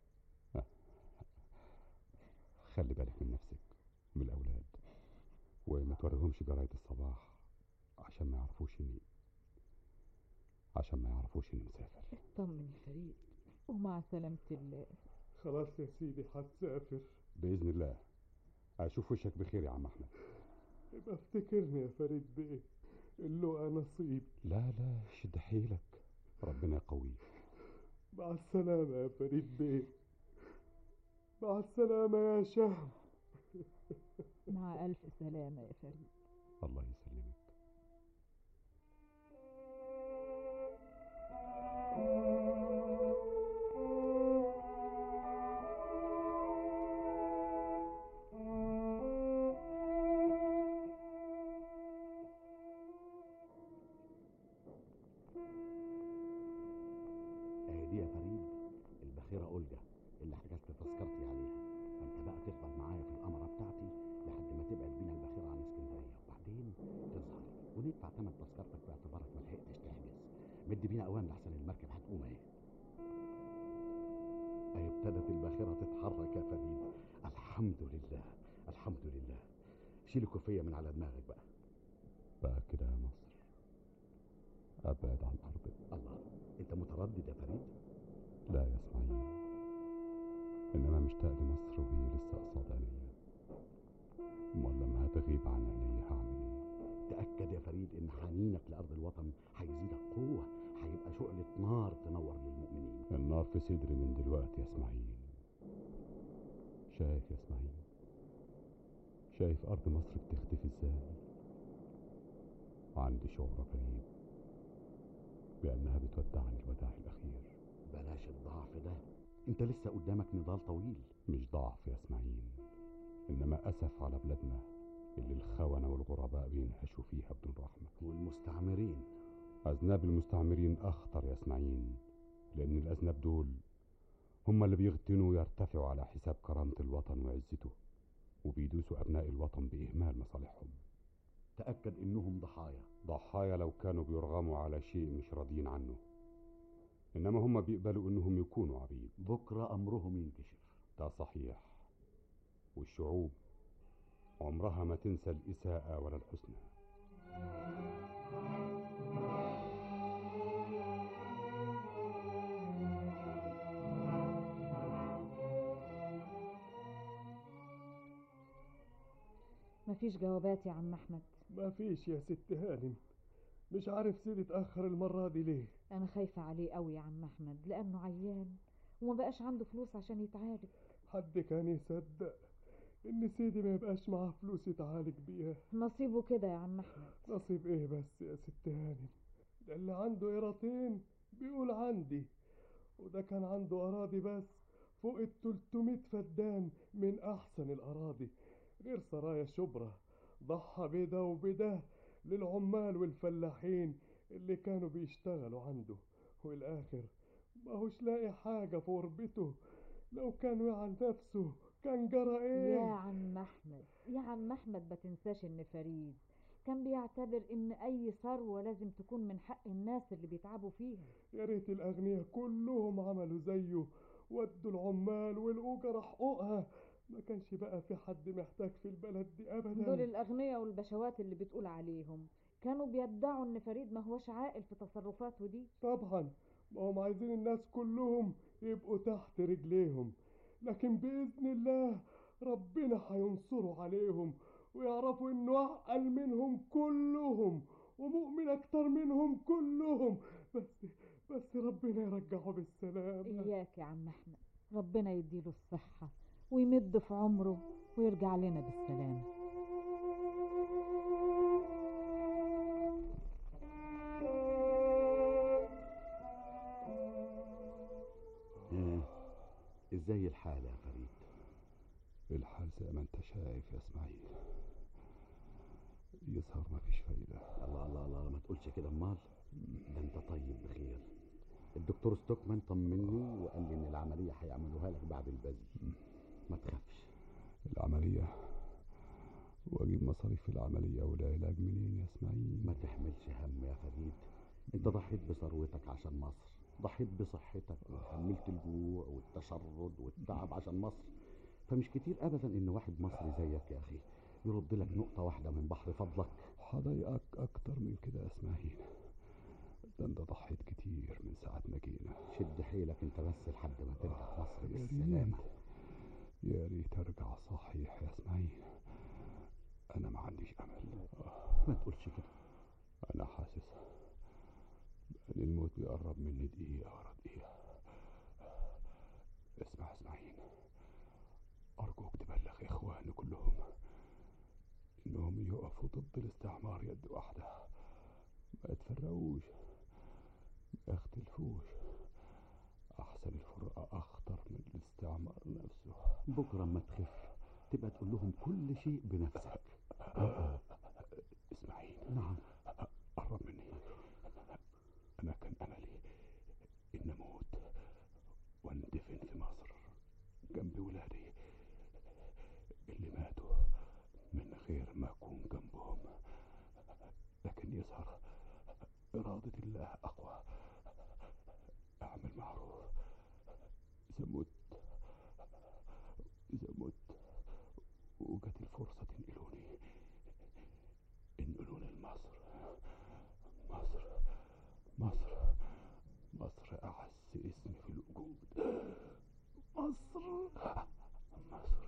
خلي بالك من نفسك ومن الاولاد وما توريهمش جرايد الصباح عشان ما يعرفوش اني عشان ما يعرفوش اني مسافر اطمن يا فريد ومع سلامة الله خلاص يا سيدي هتسافر باذن الله اشوف وشك بخير يا عم احمد يبقى افتكرني يا فريد بيه اللقى نصيب لا لا شد حيلك ربنا يقويك مع السلامة يا فريد بيه مع السلامة يا شهم مع ألف سلامة يا فريد الله يسلمك اهي دي يا فريد البخيرة أولجا اللي حجزت تذكرتي عليها فانت بقى تفضل معايا في القمرة بتاعتي لحد ما تبعد بينا البخيرة عن اسكندرية وبعدين تظهر وندفع تمن تذكرتك باعتبارك ما لحقتش تحجز مد بينا اوام لحسن المركب هتقوم اهي اهي ابتدت الباخرة تتحرك يا فريد الحمد لله الحمد لله شيل الكوفية من على دماغك بقى بقى كده يا مصر ابعد عن ارضك الله انت متردد يا فريد لا يا اسماعيل انما مشتاق لمصر وهي لسه قصاد عينيا امال لما هتغيب عن عينيا هعمل ايه تأكد يا فريد إن حنينك لأرض الوطن هيزيدك قوة هيبقى شعلة نار تنور للمؤمنين النار في صدري من دلوقتي يا اسماعيل شايف يا اسماعيل شايف ارض مصر بتختفي ازاي عندي شعور فريد بانها بتودعني الوداع الاخير بلاش الضعف ده انت لسه قدامك نضال طويل مش ضعف يا اسماعيل انما اسف على بلادنا اللي الخونة والغرباء بينهشوا فيها بدون رحمة والمستعمرين أذناب المستعمرين أخطر يا اسماعيل لأن الأذناب دول هم اللي بيغتنوا ويرتفعوا على حساب كرامة الوطن وعزته وبيدوسوا أبناء الوطن بإهمال مصالحهم تأكد إنهم ضحايا ضحايا لو كانوا بيرغموا على شيء مش راضيين عنه إنما هم بيقبلوا إنهم يكونوا عبيد بكرة أمرهم ينكشف ده صحيح والشعوب عمرها ما تنسى الإساءة ولا الحسنى مفيش جوابات يا عم أحمد ما فيش يا ست هانم مش عارف سيدي اتأخر المرة دي ليه أنا خايفة عليه قوي يا عم أحمد لأنه عيان وما بقاش عنده فلوس عشان يتعالج حد كان يصدق ان سيدي ما يبقاش معاه فلوس يتعالج بيها نصيبه كده يا عم أحمد نصيب ايه بس يا ست هانم ده اللي عنده قيراطين بيقول عندي وده كان عنده أراضي بس فوق ال 300 فدان من أحسن الأراضي غير سرايا شبرا ضحى بده وبده للعمال والفلاحين اللي كانوا بيشتغلوا عنده والآخر ما هوش لاقي حاجة في غربته لو كان وعى نفسه كان جرى ايه يا عم أحمد يا عم أحمد ما تنساش إن فريد كان بيعتبر إن أي ثروة لازم تكون من حق الناس اللي بيتعبوا فيها يا ريت الأغنياء كلهم عملوا زيه ودوا العمال والأجر حقوقها ما كانش بقى في حد محتاج في البلد دي أبدا دول الأغنياء والبشوات اللي بتقول عليهم كانوا بيدعوا إن فريد ما هوش عاقل في تصرفاته دي طبعا ما هم عايزين الناس كلهم يبقوا تحت رجليهم لكن بإذن الله ربنا هينصره عليهم ويعرفوا انه اعقل منهم كلهم ومؤمن اكتر منهم كلهم بس بس ربنا يرجعه بالسلامة إياك يا عم أحمد ربنا يديله الصحة ويمد في عمره ويرجع لنا بالسلامة إيه ازاي الحال يا فريد الحال زي ما انت شايف يا اسماعيل يظهر ما فيش فايدة الله الله الله ما تقولش كده امال ده انت طيب بخير الدكتور ستوكمان طمني وقال لي ان العملية هيعملوها لك بعد البذل ما تخافش العملية واجيب مصاريف العملية والعلاج منين يا اسماعيل ما تحملش هم يا فريد انت ضحيت بثروتك عشان مصر ضحيت بصحتك وحملت الجوع والتشرد والتعب عشان مصر فمش كتير ابدا ان واحد مصري زيك يا اخي يرد لك نقطة واحدة من بحر فضلك هضايقك اكتر من كده يا اسماعيل ده انت ضحيت كتير من ساعة ما جينا شد حيلك انت بس لحد ما ترجع مصر يا بالسلامة ريت يا ريت ارجع صحيح يا اسماعيل انا ما عنديش امل ما تقولش كده انا حاسس ان الموت بيقرب مني دقيقة ورا دقيقة اسمع اسماعيل ارجوك تبلغ اخواني كلهم انهم يقفوا ضد الاستعمار يد واحدة ما يتفرقوش ما يختلفوش احسن الفرقة اخطر من الاستعمار نفسه بكرة اما تخف تبقى تقول لهم كل شيء بنفسك اسماعيل نعم قرب مني انا كان املي ان اموت واندفن في مصر جنب ولادي اللي ماتوا من غير ما اكون جنبهم لكن يظهر إرادة الله أقوى أعمل معروف إذا مت إذا مت وجت الفرصة تنقلوني انقلوني لمصر مصر مصر مصر أعز اسم في الوجود مصر مصر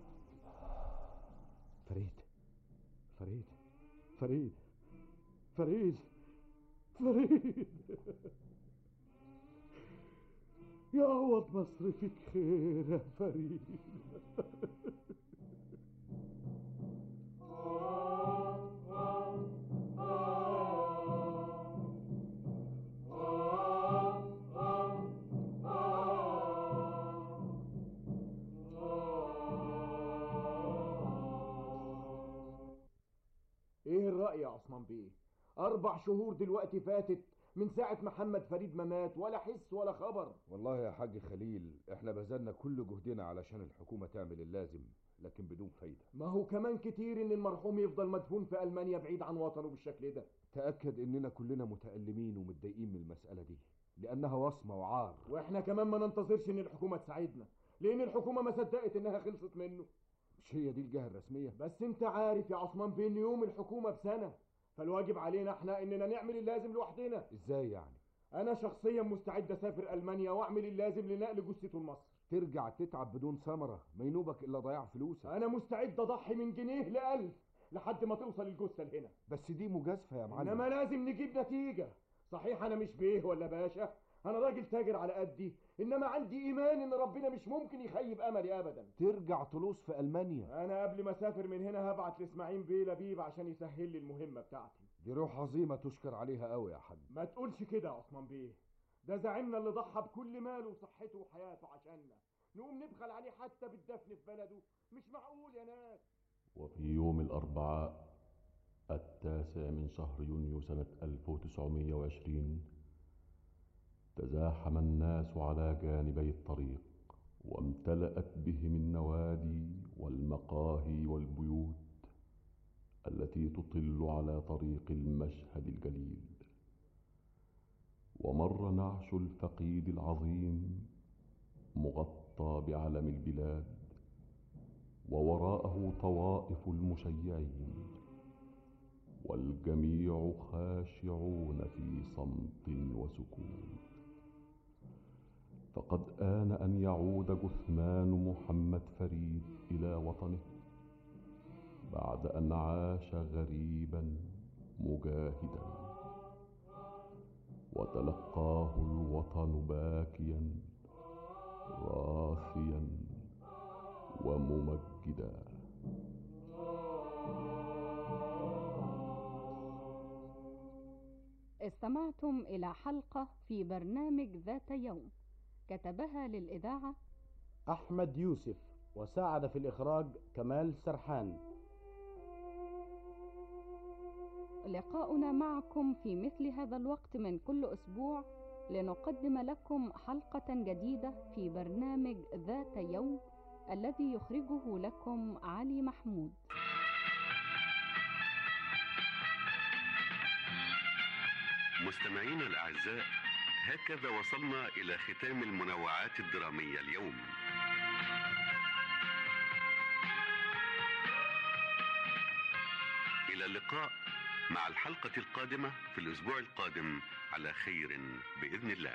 فريد فريد فريد فريد فريد يعوض مصر فيك خير يا فريد ايه الرأي يا عثمان بيه اربع شهور دلوقتي فاتت من ساعة محمد فريد ما مات ولا حس ولا خبر والله يا حاج خليل احنا بذلنا كل جهدنا علشان الحكومة تعمل اللازم لكن بدون فايدة ما هو كمان كتير ان المرحوم يفضل مدفون في المانيا بعيد عن وطنه بالشكل ده تأكد اننا كلنا متألمين ومتضايقين من المسألة دي لأنها وصمة وعار واحنا كمان ما ننتظرش ان الحكومة تساعدنا لان الحكومة ما صدقت انها خلصت منه مش هي دي الجهة الرسمية بس انت عارف يا عثمان بيه ان يوم الحكومة بسنة فالواجب علينا احنا اننا نعمل اللازم لوحدنا ازاي يعني انا شخصيا مستعد اسافر المانيا واعمل اللازم لنقل جثته لمصر ترجع تتعب بدون ثمرة ما ينوبك الا ضياع فلوسك انا مستعد اضحي من جنيه لألف لحد ما توصل الجثة لهنا بس دي مجازفة يا معلم انما لازم نجيب نتيجة صحيح انا مش بيه ولا باشا انا راجل تاجر على قدي انما عندي ايمان ان ربنا مش ممكن يخيب املي ابدا ترجع تلوص في المانيا انا قبل ما اسافر من هنا هبعت لاسماعيل بيه لبيب عشان يسهل لي المهمة بتاعتي دي روح عظيمة تشكر عليها قوي يا حاج ما تقولش كده يا عثمان بيه ده زعيمنا اللي ضحى بكل ماله وصحته وحياته عشاننا نقوم نبخل عليه حتى بالدفن في بلده مش معقول يا ناس وفي يوم الأربعاء التاسع من شهر يونيو سنة 1920 تزاحم الناس على جانبي الطريق وامتلأت بهم النوادي والمقاهي والبيوت التي تطل على طريق المشهد الجليل ومر نعش الفقيد العظيم مغطى بعلم البلاد ووراءه طوائف المشيعين والجميع خاشعون في صمت وسكون فقد آن أن يعود جثمان محمد فريد إلى وطنه بعد أن عاش غريبا مجاهدا وتلقاه الوطن باكيا راثيا وممجدا استمعتم إلى حلقة في برنامج ذات يوم كتبها للإذاعة أحمد يوسف وساعد في الإخراج كمال سرحان لقاؤنا معكم في مثل هذا الوقت من كل أسبوع لنقدم لكم حلقة جديدة في برنامج ذات يوم الذي يخرجه لكم علي محمود مستمعينا الأعزاء هكذا وصلنا إلى ختام المنوعات الدرامية اليوم إلى اللقاء مع الحلقة القادمة في الأسبوع القادم على خير بإذن الله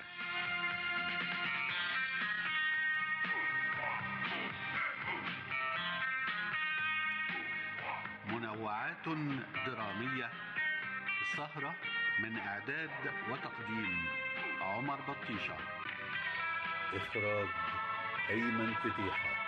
منوعات درامية السهرة من إعداد وتقديم عمر بطيشة إخراج أيمن فتيحة